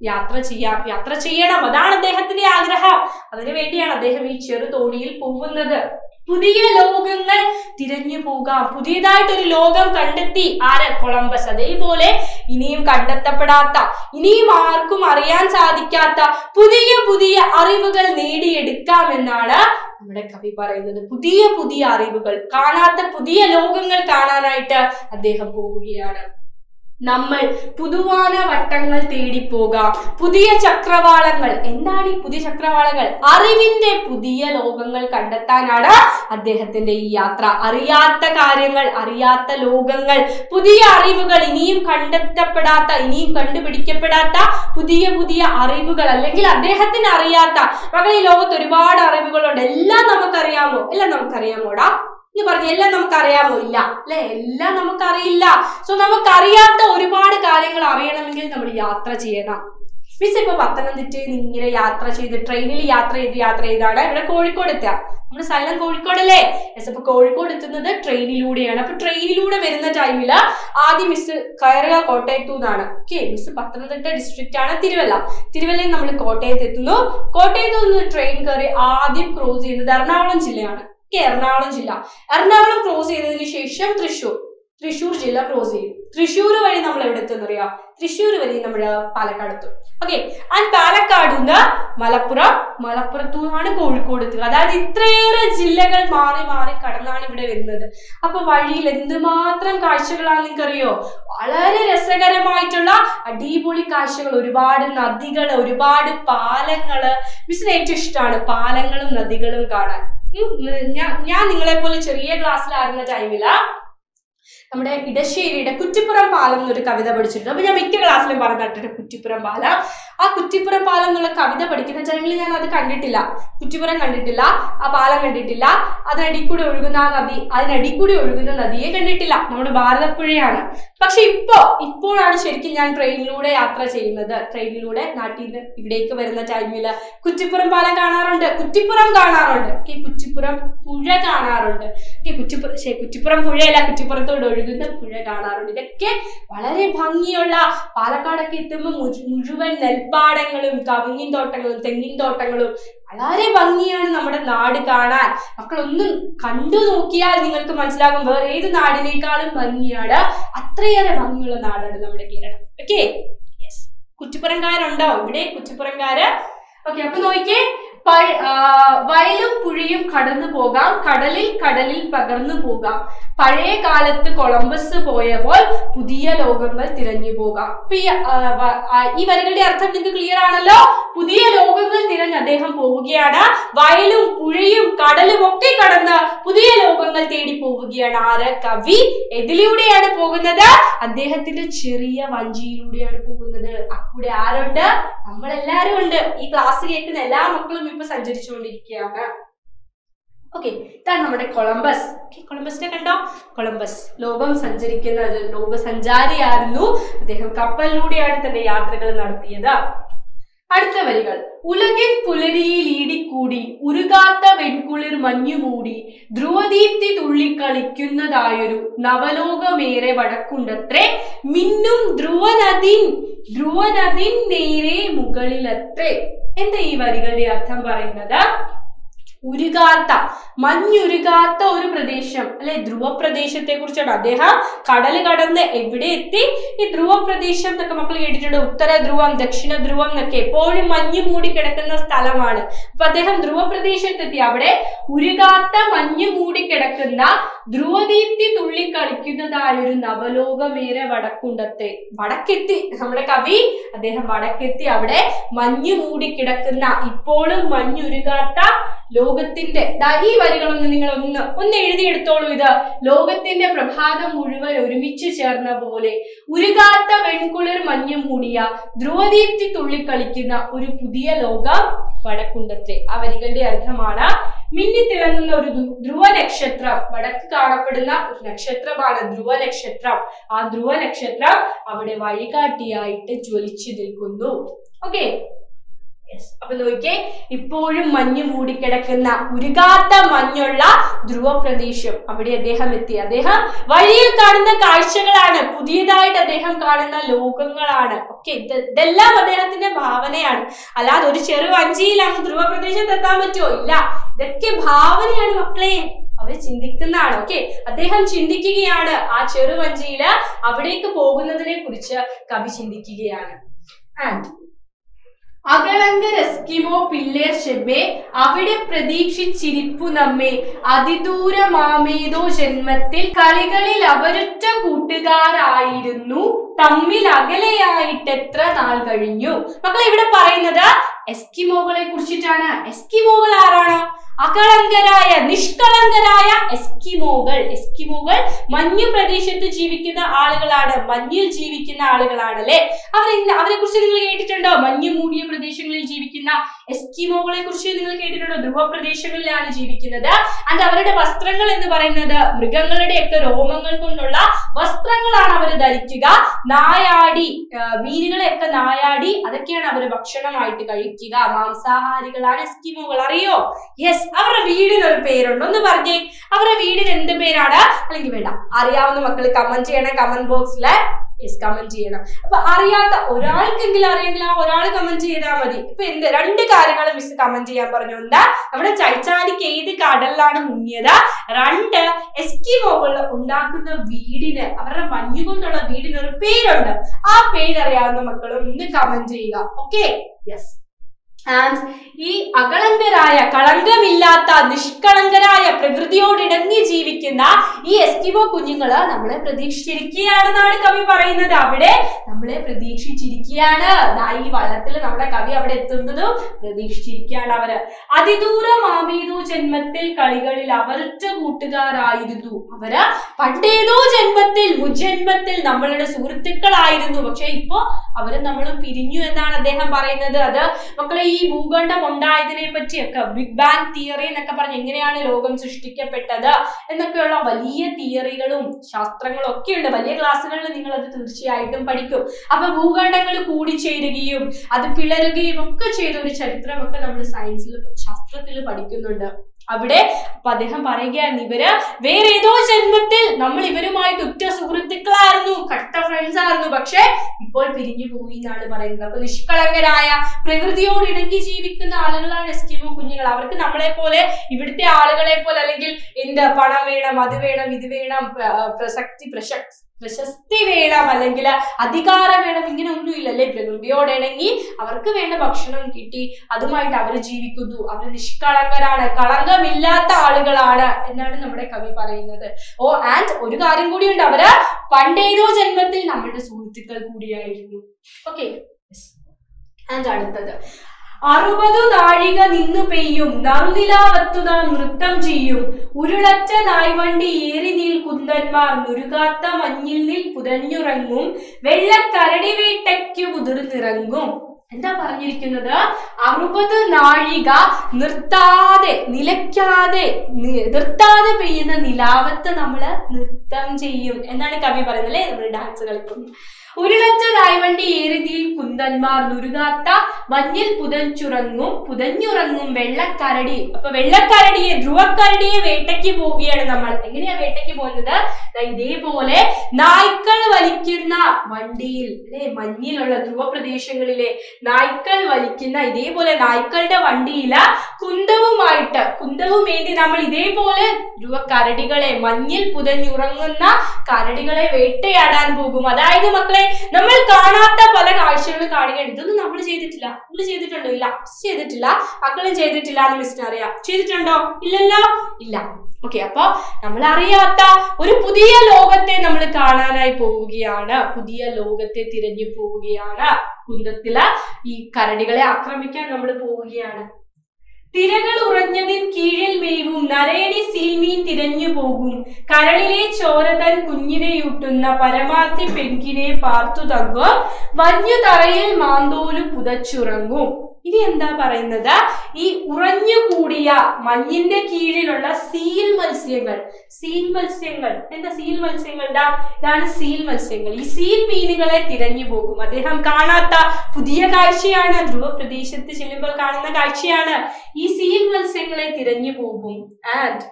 യാത്ര ചെയ്യാം യാത്ര ചെയ്യണം അതാണ് അദ്ദേഹത്തിന്റെ ആഗ്രഹം അതിനു വേണ്ടിയാണ് അദ്ദേഹം ഈ ചെറു തോണിയിൽ പോകുന്നത് പുതിയ ലോകങ്ങൾ തിരഞ്ഞു പോകാം പുതിയതായിട്ടൊരു ലോകം കണ്ടെത്തി ആര് കൊളംബസ് അതേപോലെ ഇനിയും കണ്ടെത്തപ്പെടാത്ത ഇനിയും ആർക്കും അറിയാൻ സാധിക്കാത്ത പുതിയ പുതിയ അറിവുകൾ നേടിയെടുക്കാം എന്നാണ് നമ്മുടെ കവി പറയുന്നത് പുതിയ പുതിയ അറിവുകൾ കാണാത്ത പുതിയ ലോകങ്ങൾ കാണാനായിട്ട് അദ്ദേഹം പോവുകയാണ് നമ്മൾ പുതുവാന വട്ടങ്ങൾ തേടിപ്പോകാം പുതിയ ചക്രവാളങ്ങൾ എന്താണ് ഈ പുതിയ ചക്രവാളങ്ങൾ അറിവിന്റെ പുതിയ ലോകങ്ങൾ കണ്ടെത്താനാണ് അദ്ദേഹത്തിന്റെ ഈ യാത്ര അറിയാത്ത കാര്യങ്ങൾ അറിയാത്ത ലോകങ്ങൾ പുതിയ അറിവുകൾ ഇനിയും കണ്ടെത്തപ്പെടാത്ത ഇനിയും കണ്ടുപിടിക്കപ്പെടാത്ത പുതിയ പുതിയ അറിവുകൾ അല്ലെങ്കിൽ അദ്ദേഹത്തിന് അറിയാത്ത മകളെ ഈ ലോകത്ത് ഒരുപാട് അറിവുകളുണ്ട് എല്ലാം നമുക്കറിയാമോ എല്ലാം നമുക്കറിയാമോടാ എന്ന് പറഞ്ഞു എല്ലാം നമുക്കറിയാമോ ഇല്ല അല്ലെ എല്ലാം നമുക്കറിയില്ല സോ നമുക്കറിയാത്ത ഒരുപാട് കാര്യങ്ങൾ അറിയണമെങ്കിൽ നമ്മൾ യാത്ര ചെയ്യണം മിസ് ഇപ്പൊ പത്തനംതിട്ടയിൽ നിന്ന് ഇങ്ങനെ യാത്ര ചെയ്ത് ട്രെയിനിൽ യാത്ര ചെയ്ത് യാത്ര ചെയ്താണ് ഇവിടെ കോഴിക്കോട് എത്തുക നമ്മുടെ സ്ഥലം കോഴിക്കോടല്ലേ യെസ് അപ്പൊ കോഴിക്കോട് എത്തുന്നത് ട്രെയിനിലൂടെയാണ് അപ്പൊ ട്രെയിനിലൂടെ വരുന്ന ടൈമില് ആദ്യം മിസ് കയറുക കോട്ടയത്തു നിന്നാണ് ഓക്കെ മിസ് പത്തനംതിട്ട ഡിസ്ട്രിക്റ്റ് ആണ് തിരുവല്ല തിരുവല്ലയിൽ നമ്മൾ കോട്ടയത്ത് എത്തുന്നു കോട്ടയത്ത് നിന്ന് ട്രെയിൻ കയറി ആദ്യം ക്രോസ് ചെയ്യുന്നത് എറണാകുളം ജില്ലയാണ് ഓക്കെ എറണാകുളം ജില്ല എറണാകുളം ക്രോസ് ചെയ്തതിന് ശേഷം തൃശ്ശൂർ തൃശ്ശൂർ ജില്ല ക്രോസ് ചെയ്യും തൃശ്ശൂർ വഴി നമ്മൾ എവിടെ എത്തുന്നറിയാം തൃശ്ശൂർ വഴി നമ്മൾ പാലക്കാട് എത്തും ഓക്കെ ആൻഡ് പാലക്കാട് നിന്ന് മലപ്പുറം മലപ്പുറത്തു നിന്നാണ് കോഴിക്കോട് എത്തുക അതായത് ഇത്രയേറെ ജില്ലകൾ മാറി മാറി കടന്നാണ് ഇവിടെ വരുന്നത് അപ്പൊ വഴിയിൽ എന്തുമാത്രം കാഴ്ചകളാണ് നിങ്ങൾക്കറിയോ വളരെ രസകരമായിട്ടുള്ള അടിപൊളി കാഴ്ചകൾ ഒരുപാട് നദികൾ ഒരുപാട് പാലങ്ങള് മിസ്സിന് ഏറ്റവും ഇഷ്ടമാണ് പാലങ്ങളും നദികളും കാണാൻ ഉം, ഞാൻ ഞാൻ നിങ്ങളെ പോലെ ചെറിയ ക്ലാസ്സിലായിരുന്ന ടൈമില് നമ്മുടെ ഇടശ്ശേരിയുടെ കുറ്റിപ്പുറം പാലം എന്നൊരു കവിത പഠിച്ചിട്ടുണ്ട് അപ്പൊ ഞാൻ മിക്ക ക്ലാസ്സിലും പറഞ്ഞിട്ടുണ്ട് കുറ്റിപ്പുറം പാലം ആ കുറ്റിപ്പുറം പാലം എന്നുള്ള കവിത പഠിക്കുന്ന ടൈമിൽ ഞാൻ അത് കണ്ടിട്ടില്ല കുറ്റിപ്പുറം കണ്ടിട്ടില്ല ആ പാലം കണ്ടിട്ടില്ല അതിനടി കൂടി ഒഴുകുന്ന ആ നദി അതിനടി കൂടി ഒഴുകുന്ന നദിയെ കണ്ടിട്ടില്ല നമ്മുടെ ഭാരതപ്പുഴയാണ് പക്ഷെ ഇപ്പോ ഇപ്പോഴാണ് ശരിക്കും ഞാൻ ട്രെയിനിലൂടെ യാത്ര ചെയ്യുന്നത് ട്രെയിനിലൂടെ നാട്ടിൽ നിന്ന് ഇവിടേക്ക് വരുന്ന ടൈമിൽ കുറ്റിപ്പുറം പാലം കാണാറുണ്ട് കുറ്റിപ്പുറം കാണാറുണ്ട് ഓക്കെ കുറ്റിപ്പുറം പുഴ കാണാറുണ്ട് ഓക്കെ കുറ്റിപ്പുറം ശരി കുറ്റിപ്പുറം പുഴയല്ല കുറ്റിപ്പുറത്തോട് ഒഴുകുന്ന പുഴ കാണാറുണ്ട് ഇതൊക്കെ വളരെ ഭംഗിയുള്ള പാലക്കാടൊക്കെ എത്തുമ്പോൾ മുഴു- മുഴുവൻ നെൽപ്പാടങ്ങളും കവുങ്ങിൻ തോട്ടങ്ങളും തെങ്ങിൻ തോട്ടങ്ങളും വളരെ ഭംഗിയാണ് നമ്മുടെ നാട് കാണാൻ മക്കളൊന്നും കണ്ടു നോക്കിയാൽ നിങ്ങൾക്ക് മനസ്സിലാകും വേറെ ഏത് നാടിനേക്കാളും ഭംഗിയാണ് അത്രയേറെ ഭംഗിയുള്ള നാടാണ് നമ്മുടെ കേരളം ഓക്കെ യെസ് കുറ്റിപ്പുറംകാരുണ്ടോ ഇവിടെ കുറ്റിപ്പുറംകാര് ഓക്കെ അപ്പൊ നോക്കിയേ പഴ- ആ, വയലും പുഴയും കടന്നു പോകാം കടലിൽ കടലിൽ പകർന്നു പോകാം പഴയ കാലത്ത് കൊളംബസ് പോയപ്പോൾ പുതിയ ലോകങ്ങൾ തിരഞ്ഞു പോകാം അപ്പൊ ഈ ആ, വ- ആ, ഈ വരികളുടെ അർത്ഥം നിങ്ങൾക്ക് ക്ലിയർ ആണല്ലോ പുതിയ ലോകങ്ങൾ തിരഞ്ഞ് അദ്ദേഹം പോവുകയാണ് വയലും പുഴയും കടലും ഒക്കെ കടന്ന് പുതിയ ലോകങ്ങൾ തേടി പോവുകയാണ് ആര് കവി എതിലൂടെയാണ് പോകുന്നത് അദ്ദേഹത്തിന്റെ ചെറിയ വഞ്ചിയിലൂടെയാണ് പോകുന്നത് അക്കൂടെ ആരുണ്ട് നമ്മളെല്ലാരും ഉണ്ട് ഈ ക്ലാസ് കേൾക്കുന്ന എല്ലാ മക്കളും ഇപ്പൊ സഞ്ചരിച്ചുകൊണ്ടിരിക്കുകയാണ് ഓക്കെ ഇതാണ് നമ്മുടെ കൊളംബസ് Okay, കൊളംബസിനെ കണ്ടോ കൊളംബസ് ലോകം സഞ്ചരിക്കുന്ന ഒരു ലോകസഞ്ചാരിയായിരുന്നു അദ്ദേഹം കപ്പലിലൂടെയാണ് തന്റെ യാത്രകൾ നടത്തിയത് അടുത്ത വരികൾ ഉലകിൻ പുലരിയിൽ ഈടിക്കൂടി ഉരുകാത്ത വെൺകുളിർ മഞ്ഞുമൂടി ധ്രുവദീപ്തി തുള്ളിക്കളിക്കുന്നതായൊരു നവലോകമേറെ വടക്കുണ്ടത്രേ മിന്നും ധ്രുവനദിൻ ധ്രുവനദിൻ നേരെ മുകളിലത്രേ എന്താ ഈ വരികളുടെ അർത്ഥം പറയുന്നത് ഉരുകാത്ത മഞ്ഞുരുകാത്ത ഒരു പ്രദേശം അല്ലെ ധ്രുവ പ്രദേശത്തെ കുറിച്ചാണ് അദ്ദേഹം കടൽ കടന്ന് എവിടെ എത്തി ഈ ധ്രുവ പ്രദേശം എന്നൊക്കെ മക്കൾ കേട്ടിട്ടുണ്ട് ഉത്തര ധ്രുവം ദക്ഷിണ ധ്രുവം എന്നൊക്കെ എപ്പോഴും മഞ്ഞ് മൂടി കിടക്കുന്ന സ്ഥലമാണ് അപ്പൊ അദ്ദേഹം ധ്രുവ പ്രദേശത്തെത്തി അവിടെ ഉരുകാത്ത മഞ്ഞ് മൂടി കിടക്കുന്ന ധ്രുവദീപ്തി തുള്ളി കളിക്കുന്നതായ ഒരു നവലോകമേറെ വടക്കുണ്ടത്തെ വടക്കെത്തി നമ്മുടെ കവി അദ്ദേഹം വടക്കെത്തി അവിടെ മഞ്ഞ് മൂടി കിടക്കുന്ന ഇപ്പോഴും മഞ്ഞുരുകാത്ത ലോകത്തിന്റെ ദാ ഈ വരികളൊന്ന് നിങ്ങൾ ഒന്ന് ഒന്ന് എഴുതിയെടുത്തോളൂ ഇത് ലോകത്തിന്റെ പ്രഭാതം മുഴുവൻ ഒരുമിച്ച് ചേർന്ന പോലെ ഉരുകാത്ത വെൺകുളിർ മഞ്ഞു മൂടിയ ധ്രുവദീപ്തി തുള്ളിക്കളിക്കുന്ന ഒരു പുതിയ ലോകം വടക്കുണ്ടത്തെ ആ വരികളുടെ അർത്ഥമാണ് മിന്നിത്തിളങ്ങുന്ന ഒരു ധ്രു- ധ്രുവ നക്ഷത്രം വടക്ക് കാണപ്പെടുന്ന ഒരു നക്ഷത്രമാണ് ധ്രുവ നക്ഷത്രം ആ ധ്രുവ നക്ഷത്രം അവിടെ വഴികാട്ടിയായിട്ട് ജ്വലിച്ചു നിൽക്കുന്നു ഓക്കെ Yes. അപ്പൊ നോക്കിയേ ഇപ്പോഴും മഞ്ഞ് മൂടിക്കിടക്കുന്ന ഉരുകാത്ത മഞ്ഞുള്ള ധ്രുവ പ്രദേശം അവിടെ അദ്ദേഹം എത്തി അദ്ദേഹം വഴിയിൽ കാണുന്ന കാഴ്ചകളാണ് പുതിയതായിട്ട് അദ്ദേഹം കാണുന്ന ലോകങ്ങളാണ് ഓക്കെ ഇതെല്ലാം അദ്ദേഹത്തിന്റെ ഭാവനയാണ് അല്ലാതെ ഒരു ചെറു വഞ്ചിയിൽ അങ്ങ് ധ്രുവ പ്രദേശത്ത് എത്താൻ പറ്റുമോ ഇല്ല ഇതൊക്കെ ഭാവനയാണ് മക്കളെ അവർ ചിന്തിക്കുന്നതാണ് ഓക്കെ അദ്ദേഹം ചിന്തിക്കുകയാണ് ആ ചെറുവഞ്ചിയില് അവിടേക്ക് പോകുന്നതിനെ കുറിച്ച് കവി ചിന്തിക്കുകയാണ് ആൻഡ് അകളങ്കർ എസ്കിമോ പിള്ളേർ ഷെബെ അവിടെ പ്രതീക്ഷിച്ചിരിപ്പു നമ്മെ അതിദൂരമാമേതോ ജന്മത്തിൽ കളികളിൽ അവരുറ്റ കൂട്ടുകാരായിരുന്നു തമ്മിൽ അകലെയായിട്ട് എത്ര നാൾ കഴിഞ്ഞു മക്കളെ ഇവിടെ പറയുന്നത് എസ്കിമോകളെ കുറിച്ചിട്ടാണ് എസ്കിമോകൾ ആരാണ് അകളങ്കരായ നിഷ്കളങ്കരായ എസ്കിമോകൾ എസ്കിമോകൾ മഞ്ഞു പ്രദേശത്ത് ജീവിക്കുന്ന ആളുകളാണ് മഞ്ഞിൽ ജീവിക്കുന്ന ആളുകളാണ് അല്ലെ അവർ അവരെ കുറിച്ച് നിങ്ങൾ കേട്ടിട്ടുണ്ടോ മഞ്ഞു മൂടിയ പ്രദേശങ്ങളിൽ ജീവിക്കുന്ന എസ്കിമോകളെ കുറിച്ച് നിങ്ങൾ കേട്ടിട്ടുണ്ടോ ധ്രുവ പ്രദേശങ്ങളിലാണ് ജീവിക്കുന്നത് ആൻഡ് അവരുടെ വസ്ത്രങ്ങൾ എന്ന് പറയുന്നത് മൃഗങ്ങളുടെ ഒക്കെ രോമങ്ങൾ കൊണ്ടുള്ള വസ്ത്രങ്ങളാണ് അവർ ധരിക്കുക നായാടി ആ, മീനുകളെയൊക്കെ നായാടി അതൊക്കെയാണ് അവർ ഭക്ഷണമായിട്ട് കഴിക്കുക മാംസാഹാരികളാണ് എസ്കിമോകൾ അറിയോ യെസ് അവരുടെ വീടിന് ഒരു പേരുണ്ട് ഒന്ന് പറഞ്ഞേ അവരുടെ വീടിന് എന്ത് പേരാണ് അല്ലെങ്കിൽ വേണ്ട അറിയാവുന്ന മക്കൾ കമന്റ് ചെയ്യണം കമന്റ് ബോക്സിൽ യെസ് കമന്റ് ചെയ്യണം അപ്പൊ അറിയാത്ത ഒരാൾക്കെങ്കിലും അറിയെങ്കിൽ ആ ഒരാൾ കമന്റ് ചെയ്താൽ മതി ഇപ്പൊ എന്ത് രണ്ട് കാര്യങ്ങൾ മിസ് കമന്റ് ചെയ്യാൻ പറഞ്ഞു എന്താ നമ്മുടെ ടൈറ്റാനിക് ഏത് കടലിലാണ് മുങ്ങിയത് രണ്ട് എസ്കിമോകൾ ഉണ്ടാക്കുന്ന വീടിന് അവരുടെ മഞ്ഞു കൊണ്ടുള്ള വീടിന് ഒരു പേരുണ്ട് ആ പേര് അറിയാവുന്ന മക്കളും ഒന്ന് കമന്റ് ചെയ്യുക ഓക്കെ യെസ് ആൻഡ് ഈ അകളങ്കരായ കളങ്കമില്ലാത്ത നിഷ്കളങ്കരായ പ്രകൃതിയോട് ഇണങ്ങി ജീവിക്കുന്ന ഈ എസ്കിമോ കുഞ്ഞുങ്ങള് നമ്മളെ പ്രതീക്ഷിച്ചിരിക്കുകയാണെന്നാണ് കവി പറയുന്നത് അവിടെ നമ്മളെ പ്രതീക്ഷിച്ചിരിക്കുകയാണ് ദാ ഈ വള്ളത്തിൽ നമ്മുടെ കവി അവിടെ എത്തുന്നതും പ്രതീക്ഷിച്ചിരിക്കുകയാണ് അവര് അതിദൂരം ആമേതോ ജന്മത്തിൽ കളികളിൽ അവരൊറ്റ കൂട്ടുകാരായിരുന്നു അവര് പണ്ടേതോ ജന്മത്തിൽ മുജന്മത്തിൽ നമ്മളുടെ സുഹൃത്തുക്കളായിരുന്നു പക്ഷെ ഇപ്പോ അവര് നമ്മൾ പിരിഞ്ഞു എന്നാണ് അദ്ദേഹം പറയുന്നത് അത് മക്കളെ ഈ ഭൂഖണ്ഡം ഉണ്ടായതിനെ പറ്റിയൊക്കെ ബിഗ് ബാങ് തിയറി എന്നൊക്കെ പറഞ്ഞ് എങ്ങനെയാണ് ലോകം സൃഷ്ടിക്കപ്പെട്ടത് എന്നൊക്കെയുള്ള വലിയ തിയറികളും ശാസ്ത്രങ്ങളും ഒക്കെ ഉണ്ട് വലിയ ക്ലാസ്സുകളിൽ നിങ്ങൾ അത് തീർച്ചയായിട്ടും പഠിക്കും അപ്പൊ ഭൂഖണ്ഡങ്ങൾ കൂടിച്ചേരുകയും അത് പിളരുകയും ഒക്കെ ചെയ്ത ഒരു ചരിത്രമൊക്കെ നമ്മൾ സയൻസിൽ ശാസ്ത്രത്തിൽ പഠിക്കുന്നുണ്ട് അവിടെ അപ്പൊ അദ്ദേഹം പറയുകയാണ് ഇവര് വേറെ ഏതോ ജന്മത്തിൽ നമ്മൾ ഇവരുമായിട്ട് ഉറ്റ സുഹൃത്തുക്കളായിരുന്നു കട്ട ഫ്രണ്ട്സ് ആയിരുന്നു പക്ഷെ ഇപ്പോൾ പിരിഞ്ഞു പോയി എന്നാണ് പറയുന്നത് അപ്പൊ നിഷ്കളങ്കരായ പ്രകൃതിയോട് ഇണങ്ങി ജീവിക്കുന്ന ആളുകളാണ് എസ്കിമോ കുഞ്ഞുങ്ങൾ അവർക്ക് നമ്മളെ പോലെ ഇവിടുത്തെ ആളുകളെ പോലെ അല്ലെങ്കിൽ എന്ത് പണം വേണം അത് വേണം ഇത് വേണം പ്ര- പ്രസക്തി പ്രശസ്തി പ്രശസ്തി വേണം അല്ലെങ്കിൽ അധികാരം വേണം ഇങ്ങനെ ഒന്നുമില്ല അല്ലേ പ്രകൃതിയോട് ഇണങ്ങി അവർക്ക് വേണ്ട ഭക്ഷണം കിട്ടി അതുമായിട്ട് അവർ ജീവിക്കുന്നു അവർ നിഷ്കളങ്കരാണ് കളങ്കമില്ലാത്ത ആളുകളാണ് എന്നാണ് നമ്മുടെ കവി പറയുന്നത് ഓ ആൻഡ് ഒരു കാര്യം കൂടിയുണ്ട് അവര് പണ്ടേതോ ജന്മത്തിൽ നമ്മളുടെ സുഹൃത്തുക്കൾ കൂടിയായിരുന്നു ഓക്കെ ആൻഡ് അടുത്തത് അറുപതു നാഴിക നിന്നു പെയ്യും നറുനിലാവത്തു നാം നൃത്തം ചെയ്യും ഉരുളച്ച നായ്വണ്ടി ഏറി നീൽ കുന്തന്മാർ നുരുകാത്ത മഞ്ഞിൽ നിൽ പുതഞ്ഞുറങ്ങും വെള്ളക്കരടി വേട്ടയ്ക്കു മുതിർന്നിറങ്ങും എന്താ പറഞ്ഞിരിക്കുന്നത് അറുപത് നാഴിക നിർത്താതെ നിലയ്ക്കാതെ നി- നിർത്താതെ പെയ്യുന്ന നിലാവത്ത് നമ്മള് നൃത്തം ചെയ്യും എന്നാണ് കവി പറയുന്നത് അല്ലേ നമ്മൾ ഡാൻസ് കളിക്കും ഉരുളച്ച നായ്വണ്ടി ഏറിതിയിൽ കുന്തന്മാർ നുരുകാത്ത മഞ്ഞിൽ പുതച്ചുറങ്ങും പുതഞ്ഞുറങ്ങും വെള്ളക്കരടി അപ്പൊ വെള്ളക്കരടിയെ ധ്രുവക്കരടിയെ വേട്ടയ്ക്ക് പോവുകയാണ് നമ്മൾ എങ്ങനെയാ വേട്ടയ്ക്ക് പോകുന്നത് ദാ ഇതേപോലെ നായ്ക്കൾ വലിക്കുന്ന വണ്ടിയിൽ അല്ലെ മഞ്ഞിലുള്ള ധ്രുവ പ്രദേശങ്ങളിലെ നായ്ക്കൾ വലിക്കുന്ന ഇതേപോലെ നായ്ക്കളുടെ വണ്ടിയില് കുന്തവുമായിട്ട് കുന്തവും ഏന്തി നമ്മൾ ഇതേപോലെ ധ്രുവ കരടികളെ മഞ്ഞിൽ പുതഞ്ഞുറങ്ങുന്ന കരടികളെ വേട്ടയാടാൻ പോകും അതായത് മക്കളെ നമ്മൾ കാണാത്ത പല കാഴ്ചകളും കാണുകയാണ് ഇതൊന്നും നമ്മൾ ചെയ്തിട്ടില്ല നിങ്ങൾ ചെയ്തിട്ടുണ്ടോ ഇല്ല മിസ് ചെയ്തിട്ടില്ല മക്കളും ചെയ്തിട്ടില്ല എന്ന് മിസ്സിന് അറിയാം ചെയ്തിട്ടുണ്ടോ ഇല്ലല്ലോ ഇല്ല ഓക്കെ അപ്പൊ നമ്മൾ അറിയാത്ത ഒരു പുതിയ ലോകത്തെ നമ്മൾ കാണാനായി പോവുകയാണ് പുതിയ ലോകത്തെ തിരഞ്ഞു പോവുകയാണ് കുന്തത്തില് ഈ കരടികളെ ആക്രമിക്കാൻ നമ്മൾ പോവുകയാണ് തിരകൾ ഉറഞ്ഞതിൻ കീഴിൽ മേവും നരേണി സീമീൻ തിരഞ്ഞു പോകും കരളിലെ ചോരതൻ കുഞ്ഞിനെയൂട്ടുന്ന പരമാർത്ഥി പെൺകിനെ പാർത്തു തങ്ങും മഞ്ഞു തറയിൽ മാന്തോലു പുതച്ചുറങ്ങും ഇനി എന്താ പറയുന്നത് ഈ ഉറഞ്ഞുകൂടിയ മഞ്ഞിന്റെ കീഴിലുള്ള സീൽ മത്സ്യങ്ങൾ സീൽ മത്സ്യങ്ങൾ എന്താ സീൽ മത്സ്യങ്ങൾ ഇതാ ഇതാണ് സീൽ മത്സ്യങ്ങൾ ഈ സീൽ മീനുകളെ തിരഞ്ഞു പോകും അദ്ദേഹം കാണാത്ത പുതിയ കാഴ്ചയാണ് ധ്രുവ പ്രദേശത്ത് ചെല്ലുമ്പോൾ കാണുന്ന കാഴ്ചയാണ് ഈ സീൽ മത്സ്യങ്ങളെ തിരഞ്ഞു പോകും ആൻഡ്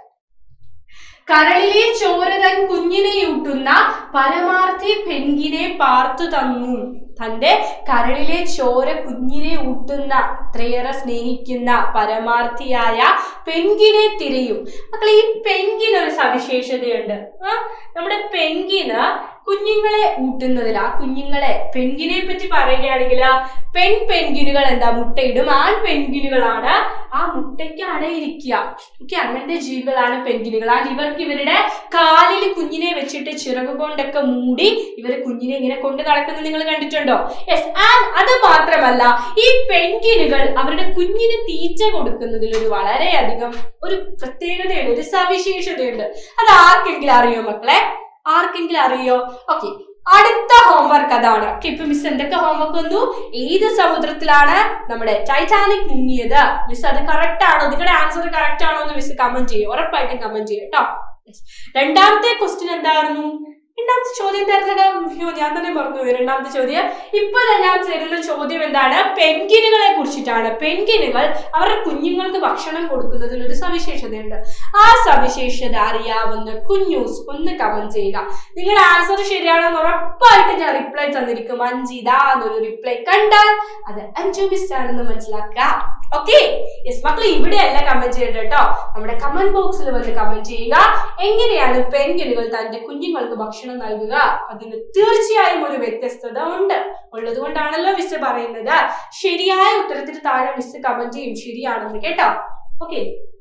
കടലിലെ ചോരതൻ കുഞ്ഞിനെ ഊട്ടുന്ന പരമാർത്ഥി പെൻകിനെ പാർത്തു തന്നു തന്റെ കരളിലെ ചോര കുഞ്ഞിനെ ഊട്ടുന്ന അത്രയേറെ സ്നേഹിക്കുന്ന പരമാർത്ഥിയായ പെൻകിനെ തിരയും മക്കളെ ഈ പെൻകിന് ഒരു സവിശേഷതയുണ്ട് ആ നമ്മുടെ പെൻകിന് കുഞ്ഞുങ്ങളെ ഊട്ടുന്നതിൽ ആ കുഞ്ഞുങ്ങളെ പെൻകിനെ പറ്റി പറയുകയാണെങ്കിൽ പെൺ പെൻഗിനുകൾ എന്താ മുട്ടയിടും ആൺ പെൻഗിനുകളാണ് ആ മുട്ടയ്ക്ക് അടയിരിക്കുക ഓക്കെ അങ്ങനത്തെ ജീവികളാണ് പെൻഗിനുകൾ ആ ഇവർക്ക് ഇവരുടെ കാലിൽ കുഞ്ഞിനെ വെച്ചിട്ട് ചിറക് കൊണ്ടൊക്കെ മൂടി ഇവർ കുഞ്ഞിനെ ഇങ്ങനെ കൊണ്ട് നടക്കുന്നത് നിങ്ങൾ കണ്ടിട്ടുണ്ടോ യെസ് ആൻഡ് അത് മാത്രമല്ല ഈ പെൻഗിനുകൾ അവരുടെ കുഞ്ഞിന് തീറ്റ കൊടുക്കുന്നതിൽ ഒരു വളരെയധികം ഒരു പ്രത്യേകതയുണ്ട് ഒരു സവിശേഷതയുണ്ട് അത് ആർക്കെങ്കിലും അറിയോ മക്കളെ ആർക്കെങ്കിലും അറിയോ ഓക്കെ അടുത്ത ഹോംവർക്ക് അതാണ് ഓക്കെ ഇപ്പൊ മിസ് എന്തൊക്കെ ഹോംവർക്ക് വന്നു ഏത് സമുദ്രത്തിലാണ് നമ്മുടെ ടൈറ്റാനിക് മുങ്ങിയത് മിസ് അത് കറക്റ്റ് ആണോ നിങ്ങളുടെ ആൻസർ കറക്റ്റ് ആണോ എന്ന് മിസ് കമന്റ് ചെയ്യും ഉറപ്പായിട്ടും കമന്റ് ചെയ്യും കേട്ടോ Yes. രണ്ടാമത്തെ ക്വസ്റ്റ്യൻ എന്തായിരുന്നു രണ്ടാമത്തെ ചോദ്യം എന്തായിരുന്നു അയ്യോ ഞാൻ തന്നെ മറന്നു പോയി രണ്ടാമത്തെ ചോദ്യം ഇപ്പൊ ഞാൻ തരുന്ന ചോദ്യം എന്താണ് പെൻഗിനുകളെ കുറിച്ചിട്ടാണ് പെൻഗിനുകൾ അവരുടെ കുഞ്ഞുങ്ങൾക്ക് ഭക്ഷണം കൊടുക്കുന്നതിൽ ഒരു സവിശേഷതയുണ്ട് ആ സവിശേഷത അറിയാവുന്ന കുഞ്ഞൂസ് ഒന്ന് കമന്റ് ചെയ്യുക നിങ്ങളുടെ ആൻസർ ശരിയാണെന്ന് ഉറപ്പായിട്ട് ഞാൻ റിപ്ലൈ തന്നിരിക്കും അഞ്ചിത എന്നൊരു റിപ്ലൈ കണ്ടാൽ അത് അഞ്ചു മിസ് ആണെന്ന് മനസ്സിലാക്കുക ഓക്കെ യെസ് മക്കൾ ഇവിടെയല്ല കമന്റ് ചെയ്യേണ്ടത് കേട്ടോ നമ്മുടെ കമന്റ് ബോക്സിൽ വന്ന് കമന്റ് ചെയ്യുക എങ്ങനെയാണ് പെൻഗിനുകൾ തന്റെ കുഞ്ഞുങ്ങൾക്ക് ഭക്ഷണം നൽകുക അതിന് തീർച്ചയായും ഒരു വ്യത്യസ്തത ഉണ്ട് ഉള്ളത് കൊണ്ടാണല്ലോ മിസ് പറയുന്നത് ശരിയായ ഉത്തരത്തിന് താഴെ മിസ് കമന്റ് ചെയ്യും ശരിയാണെന്ന് കേട്ടോ ഓക്കെ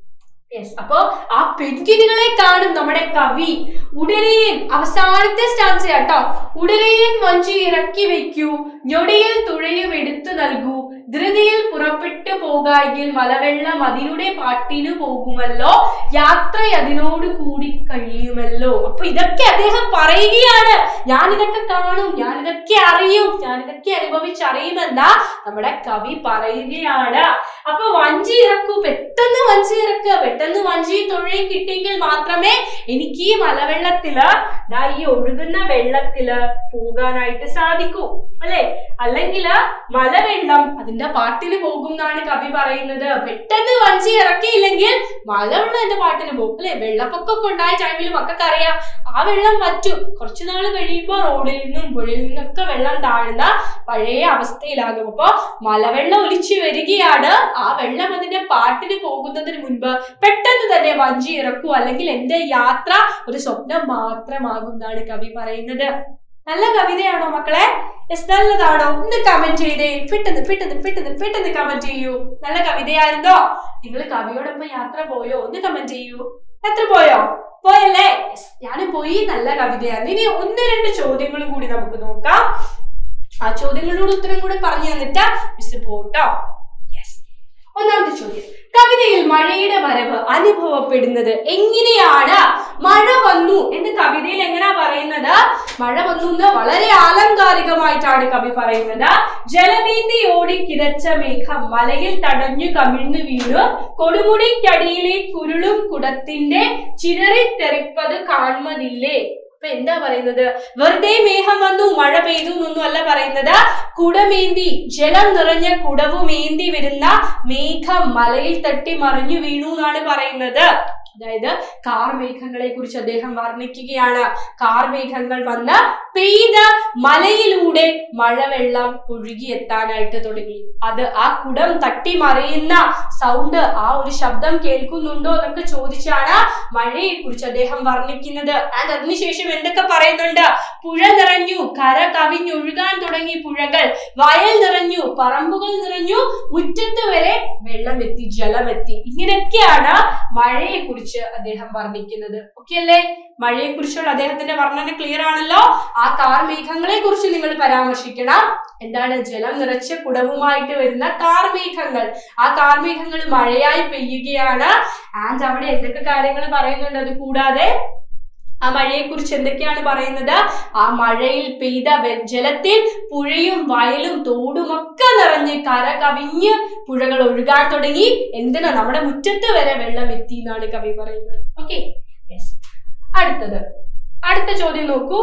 യെസ് അപ്പോ ആ പെൻഗിനുകളെ കാണും നമ്മുടെ കവി ഉടനെയൻ അവസാനത്തെ സ്റ്റാൻസ് കേട്ടോ ഉടനെയൻ വഞ്ചി ഇറക്കി വെക്കൂ ഞൊടിയിൽ തുഴയും എടുത്തു നൽകൂ ധൃതിയിൽ പുറപ്പെട്ടു പോകായെങ്കിൽ മലവെള്ളം അതിലൂടെ പാട്ടിനു പോകുമല്ലോ യാത്ര അതിനോട് കൂടി കഴിയുമല്ലോ അപ്പൊ ഇതൊക്കെ അദ്ദേഹം പറയുകയാണ് ഞാൻ ഇതൊക്കെ കാണും ഞാൻ ഇതൊക്കെ അറിയും ഞാൻ ഇതൊക്കെ അനുഭവിച്ചറിയുമെന്ന നമ്മുടെ കവി പറയുകയാണ് അപ്പൊ വഞ്ചി ഇറക്കൂ പെട്ടെന്ന് വഞ്ചി ഇറക്കുക പെട്ടെന്ന് വഞ്ചി തുഴയും കിട്ടിയെങ്കിൽ മാത്രമേ എനിക്ക് ഈ മലവെള്ളത്തില് ദാ ഈ ഒഴുകുന്ന വെള്ളത്തില് പോകാനായിട്ട് സാധിക്കൂ അല്ലെ അല്ലെങ്കിൽ മലവെള്ളം അതിന്റെ പാട്ടിന് പോകും എന്നാണ് കവി പറയുന്നത് പെട്ടെന്ന് വഞ്ചി ഇറക്കിയില്ലെങ്കിൽ മലവെള്ളം എന്റെ പാട്ടിന് പോകും അല്ലെ വെള്ളപ്പൊക്കമൊക്കെ ഉണ്ടായ ടൈമിൽ മക്കൾക്ക് അറിയാം ആ വെള്ളം വറ്റും കുറച്ചു നാൾ കഴിയുമ്പോൾ റോഡിൽ നിന്നും പുഴയിൽ നിന്നൊക്കെ വെള്ളം താഴ്ന്ന പഴയ അവസ്ഥയിലാകും അപ്പൊ മലവെള്ളം ഒലിച്ചു വരികയാണ് ആ വെള്ളം അതിന്റെ പാട്ടിന് പോകുന്നതിന് മുൻപ് പെട്ടെന്ന് തന്നെ വഞ്ചി ഇറക്കൂ അല്ലെങ്കിൽ എന്റെ യാത്ര ഒരു സ്വപ്നം മാത്രമാകും എന്നാണ് കവി പറയുന്നത് നല്ല കവിതയാണോ മക്കളെ യെസ് നല്ലതാണോ ഒന്ന് കമന്റ് ചെയ്തേ പെട്ടെന്ന് പെട്ടെന്ന് പെട്ടെന്ന് പെട്ടെന്ന് കമന്റ് ചെയ്യൂ നല്ല കവിതയായിരുന്നോ നിങ്ങൾ കവിയോടൊപ്പം യാത്ര പോയോ ഒന്ന് കമന്റ് ചെയ്യൂ യാത്ര പോയോ പോയല്ലേ Yes, ഞാനും പോയി നല്ല കവിതയായിരുന്നു ഇനി ഒന്ന് രണ്ട് ചോദ്യങ്ങളും കൂടി നമുക്ക് നോക്കാം ആ ചോദ്യങ്ങളോട് ഉത്തരം കൂടെ പറഞ്ഞു തന്നിട്ട് മിസ് പോട്ടോ യെസ് ഒന്നാമത്തെ ചോദ്യം കവിതയിൽ മഴയുടെ വരവ് അനുഭവപ്പെടുന്നത് എങ്ങനെയാണ് മഴ വന്നു എന്ന് കവിതയിൽ എങ്ങനെയാ പറയുന്നത് മഴ വന്നു എന്ന് വളരെ ആലങ്കാരികമായിട്ടാണ് കവി പറയുന്നത് ജലമേന്തി ഓടി കിതച്ച മേഘം മലയിൽ തടഞ്ഞു കമിഴ്ന്നു വീണു കൊടുമുടിക്കടിയിലെ കുരുളും കുടത്തിന്റെ ചിതറിത്തെറിപ്പത് കാണുന്നതില്ലേ അപ്പൊ എന്താ പറയുന്നത് വെറുതെ മേഘം വന്നു മഴ പെയ്തു എന്നൊന്നും അല്ല പറയുന്നത് കുടമേന്തി ജലം നിറഞ്ഞ കുടവുമേന്തി വരുന്ന മേഘം മലയിൽ തട്ടി മറിഞ്ഞു വീണു എന്നാണ് പറയുന്നത് അതായത് കാർമേഘങ്ങളെ കുറിച്ച് അദ്ദേഹം വർണ്ണിക്കുകയാണ് കാർമേഘങ്ങൾ വന്ന് പെയ്ത മലയിലൂടെ മഴവെള്ളം ഒഴുകിയെത്താനായിട്ട് തുടങ്ങി അത് ആ കുടം തട്ടി മറിയുന്ന സൗണ്ട് ആ ഒരു ശബ്ദം കേൾക്കുന്നുണ്ടോ എന്നൊക്കെ ചോദിച്ചാണ് മഴയെ കുറിച്ച് അദ്ദേഹം വർണ്ണിക്കുന്നത് ആൻഡ് അതിനുശേഷം എന്തൊക്കെ പറയുന്നുണ്ട് പുഴ നിറഞ്ഞു കര കവിഞ്ഞൊഴുകാൻ തുടങ്ങി പുഴകൾ വയൽ നിറഞ്ഞു പറമ്പുകൾ നിറഞ്ഞു മുറ്റത്ത് വരെ വെള്ളം എത്തി ജലമെത്തി ഇങ്ങനെയൊക്കെയാണ് മഴയെ കുറിച്ച് അദ്ദേഹം വർണ്ണിക്കുന്നത് ഓക്കെ അല്ലേ മഴയെ കുറിച്ചുള്ള അദ്ദേഹത്തിന്റെ വർണ്ണന ക്ലിയർ ആണല്ലോ ആ കാർമേഘങ്ങളെ കുറിച്ച് നിങ്ങൾ പരാമർശിക്കണം എന്താണ് ജലം നിറച്ച കുടവുമായിട്ട് വരുന്ന കാർമേഘങ്ങൾ ആ കാർമേഘങ്ങൾ മഴയായി പെയ്യുകയാണ് ആൻഡ് അവിടെ എന്തൊക്കെ കാര്യങ്ങൾ പറയുന്നുണ്ട് അത് കൂടാതെ ആ മഴയെ കുറിച്ച് എന്തൊക്കെയാണ് പറയുന്നത് ആ മഴയിൽ പെയ്ത വെ- ജലത്തിൽ പുഴയും വയലും തോടും ഒക്കെ നിറഞ്ഞ് കര കവിഞ്ഞ് പുഴകൾ ഒഴുകാൻ തുടങ്ങി എന്തിനാ നമ്മുടെ മുറ്റത്ത് വരെ വെള്ളം എത്തി എന്നാണ് കവി പറയുന്നത് ഓക്കെ അടുത്തത് അടുത്ത ചോദ്യം നോക്കൂ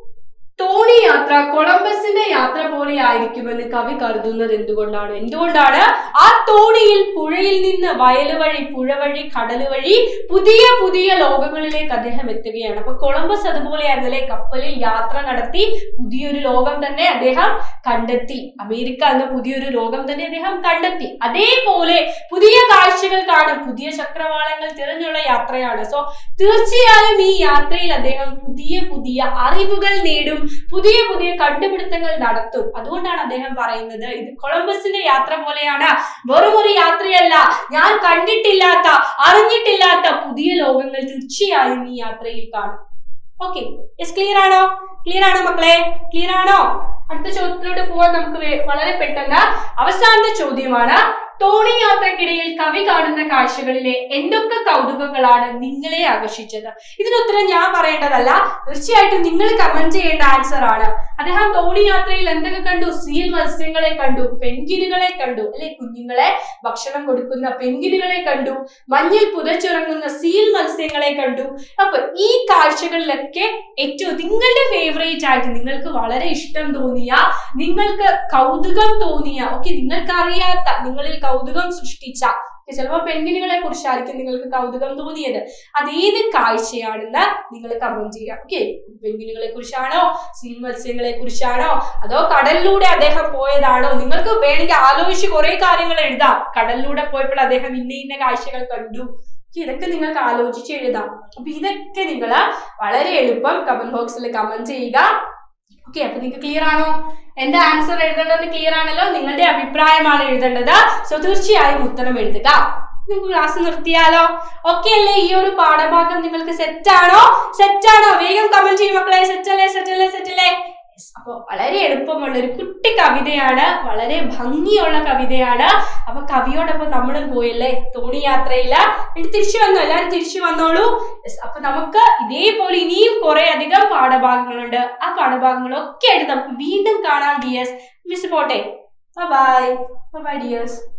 തോണി യാത്ര കൊളംബസിന്റെ യാത്ര പോലെ ആയിരിക്കുമെന്ന് കവി കരുതുന്നത് എന്തുകൊണ്ടാണ് എന്തുകൊണ്ടാണ് ആ തോണിയിൽ പുഴയിൽ നിന്ന് വയൽ വഴി പുഴ വഴി കടൽ വഴി പുതിയ പുതിയ ലോകങ്ങളിലേക്ക് അദ്ദേഹം എത്തുകയാണ് അപ്പൊ കൊളംബസ് അതുപോലെയായിരുന്നല്ലേ കപ്പലിൽ യാത്ര നടത്തി പുതിയൊരു ലോകം തന്നെ അദ്ദേഹം കണ്ടെത്തി അമേരിക്ക എന്ന പുതിയൊരു ലോകം തന്നെ അദ്ദേഹം കണ്ടെത്തി അതേപോലെ പുതിയ കാഴ്ചകൾ കാണും പുതിയ ചക്രവാളങ്ങൾ തിരഞ്ഞുള്ള യാത്രയാണ് സോ തീർച്ചയായും ഈ യാത്രയിൽ അദ്ദേഹം പുതിയ പുതിയ അറിവുകൾ നേടും പുതിയ പുതിയ കണ്ടുപിടുത്തങ്ങൾ നടത്തും അതുകൊണ്ടാണ് അദ്ദേഹം പറയുന്നത് ഇത് കൊളംബസിന്റെ യാത്ര പോലെയാണ് വെറും ഒരു യാത്രയല്ല ഞാൻ കണ്ടിട്ടില്ലാത്ത അറിഞ്ഞിട്ടില്ലാത്ത പുതിയ ലോകങ്ങൾ തീർച്ചയായും ഈ യാത്രയിൽ കാണും ഓക്കെ യെസ് ക്ലിയർ ആണോ ക്ലിയർ ആണോ മക്കളെ ക്ലിയർ ആണോ അടുത്ത ചോദ്യത്തിലൂടെ പോവാൻ നമുക്ക് വേ- വളരെ പെട്ടെന്ന് അവസാനത്തെ ചോദ്യമാണ് തോണി യാത്രക്കിടയിൽ കവി കാണുന്ന കാഴ്ചകളിലെ എന്തൊക്കെ കൗതുകങ്ങളാണ് നിങ്ങളെ ആകർഷിച്ചത് ഇതിനുത്തരം ഞാൻ പറയേണ്ടതല്ല തീർച്ചയായിട്ടും നിങ്ങൾ കമന്റ് ചെയ്യേണ്ട ആൻസർ ആണ് അദ്ദേഹം തോണി യാത്രയിൽ എന്തൊക്കെ കണ്ടു സീൽ മത്സ്യങ്ങളെ കണ്ടു പെൻഗിനുകളെ കണ്ടു അല്ലെ കുഞ്ഞുങ്ങളെ ഭക്ഷണം കൊടുക്കുന്ന പെൻഗിനുകളെ കണ്ടു മഞ്ഞിൽ പുതച്ചുറങ്ങുന്ന സീൽ മത്സ്യങ്ങളെ കണ്ടു അപ്പൊ ഈ കാഴ്ചകളിലൊക്കെ ഏറ്റവും നിങ്ങളുടെ ഫേവറേറ്റ് ആയിട്ട് നിങ്ങൾക്ക് വളരെ ഇഷ്ടം തോന്നിയ നിങ്ങൾക്ക് കൗതുകം തോന്നിയ ഓക്കെ നിങ്ങൾക്ക് അറിയാത്ത നിങ്ങളിൽ കൗതുകം സൃഷ്ടിച്ച ചിലപ്പോൾ പെൻഗിനുകളെ കുറിച്ചായിരിക്കും നിങ്ങൾക്ക് കൗതുകം തോന്നിയത് അത് ഏത് കാഴ്ചയാണെന്ന് നിങ്ങൾ കമന്റ് ചെയ്യുക ഓക്കെ പെൻഗിനുകളെ കുറിച്ചാണോ സീൽ മത്സ്യങ്ങളെ കുറിച്ചാണോ അതോ കടലിലൂടെ അദ്ദേഹം പോയതാണോ നിങ്ങൾക്ക് വേണമെങ്കിൽ ആലോചിച്ച് കുറെ കാര്യങ്ങൾ എഴുതാം കടലിലൂടെ പോയപ്പോൾ അദ്ദേഹം ഇന്ന ഇന്ന കാഴ്ചകൾ കണ്ടു Okay, ഇതൊക്കെ നിങ്ങൾക്ക് ആലോചിച്ച് എഴുതാം അപ്പൊ ഇതൊക്കെ നിങ്ങൾ വളരെ എളുപ്പം കമന്റ് ബോക്സിൽ കമന്റ് ചെയ്യുക ഓക്കെ അപ്പൊ നിങ്ങൾക്ക് ക്ലിയർ ആണോ എന്റെ ആൻസർ എഴുതേണ്ടത് ക്ലിയർ ആണല്ലോ നിങ്ങളുടെ അഭിപ്രായമാണ് എഴുതേണ്ടത് സോ തീർച്ചയായും ഉത്തരം എഴുതുക നിങ്ങൾക്ക് ക്ലാസ് നിർത്തിയാലോ ഓക്കെ അല്ലേ ഈ ഒരു പാഠഭാഗം നിങ്ങൾക്ക് സെറ്റ് ആണോ സെറ്റ് ആണോ വേഗം കമന്റ് ചെയ്യും മക്കളെ സെറ്റ് അല്ലേ സെറ്റ് അല്ലേ സെറ്റ് അല്ലേ Yes, അപ്പൊ വളരെ എളുപ്പമുള്ള ഒരു കുട്ടി കവിതയാണ് വളരെ ഭംഗിയുള്ള കവിതയാണ് അപ്പൊ കവിയോടൊപ്പം നമ്മളും പോയല്ലേ തോണി യാത്രയില് എന്നിട്ട് തിരിച്ചു വന്നു എല്ലാരും തിരിച്ചു വന്നോളൂ Yes, അപ്പൊ നമുക്ക് ഇതേപോലെ ഇനിയും കുറെ അധികം പാഠഭാഗങ്ങളുണ്ട് ആ പാഠഭാഗങ്ങളൊക്കെ ആയിട്ട് നമുക്ക് വീണ്ടും കാണാം ഡിയേഴ്സ് മിസ് പോട്ടെ ബൈ ബൈ ഡിയേഴ്സ്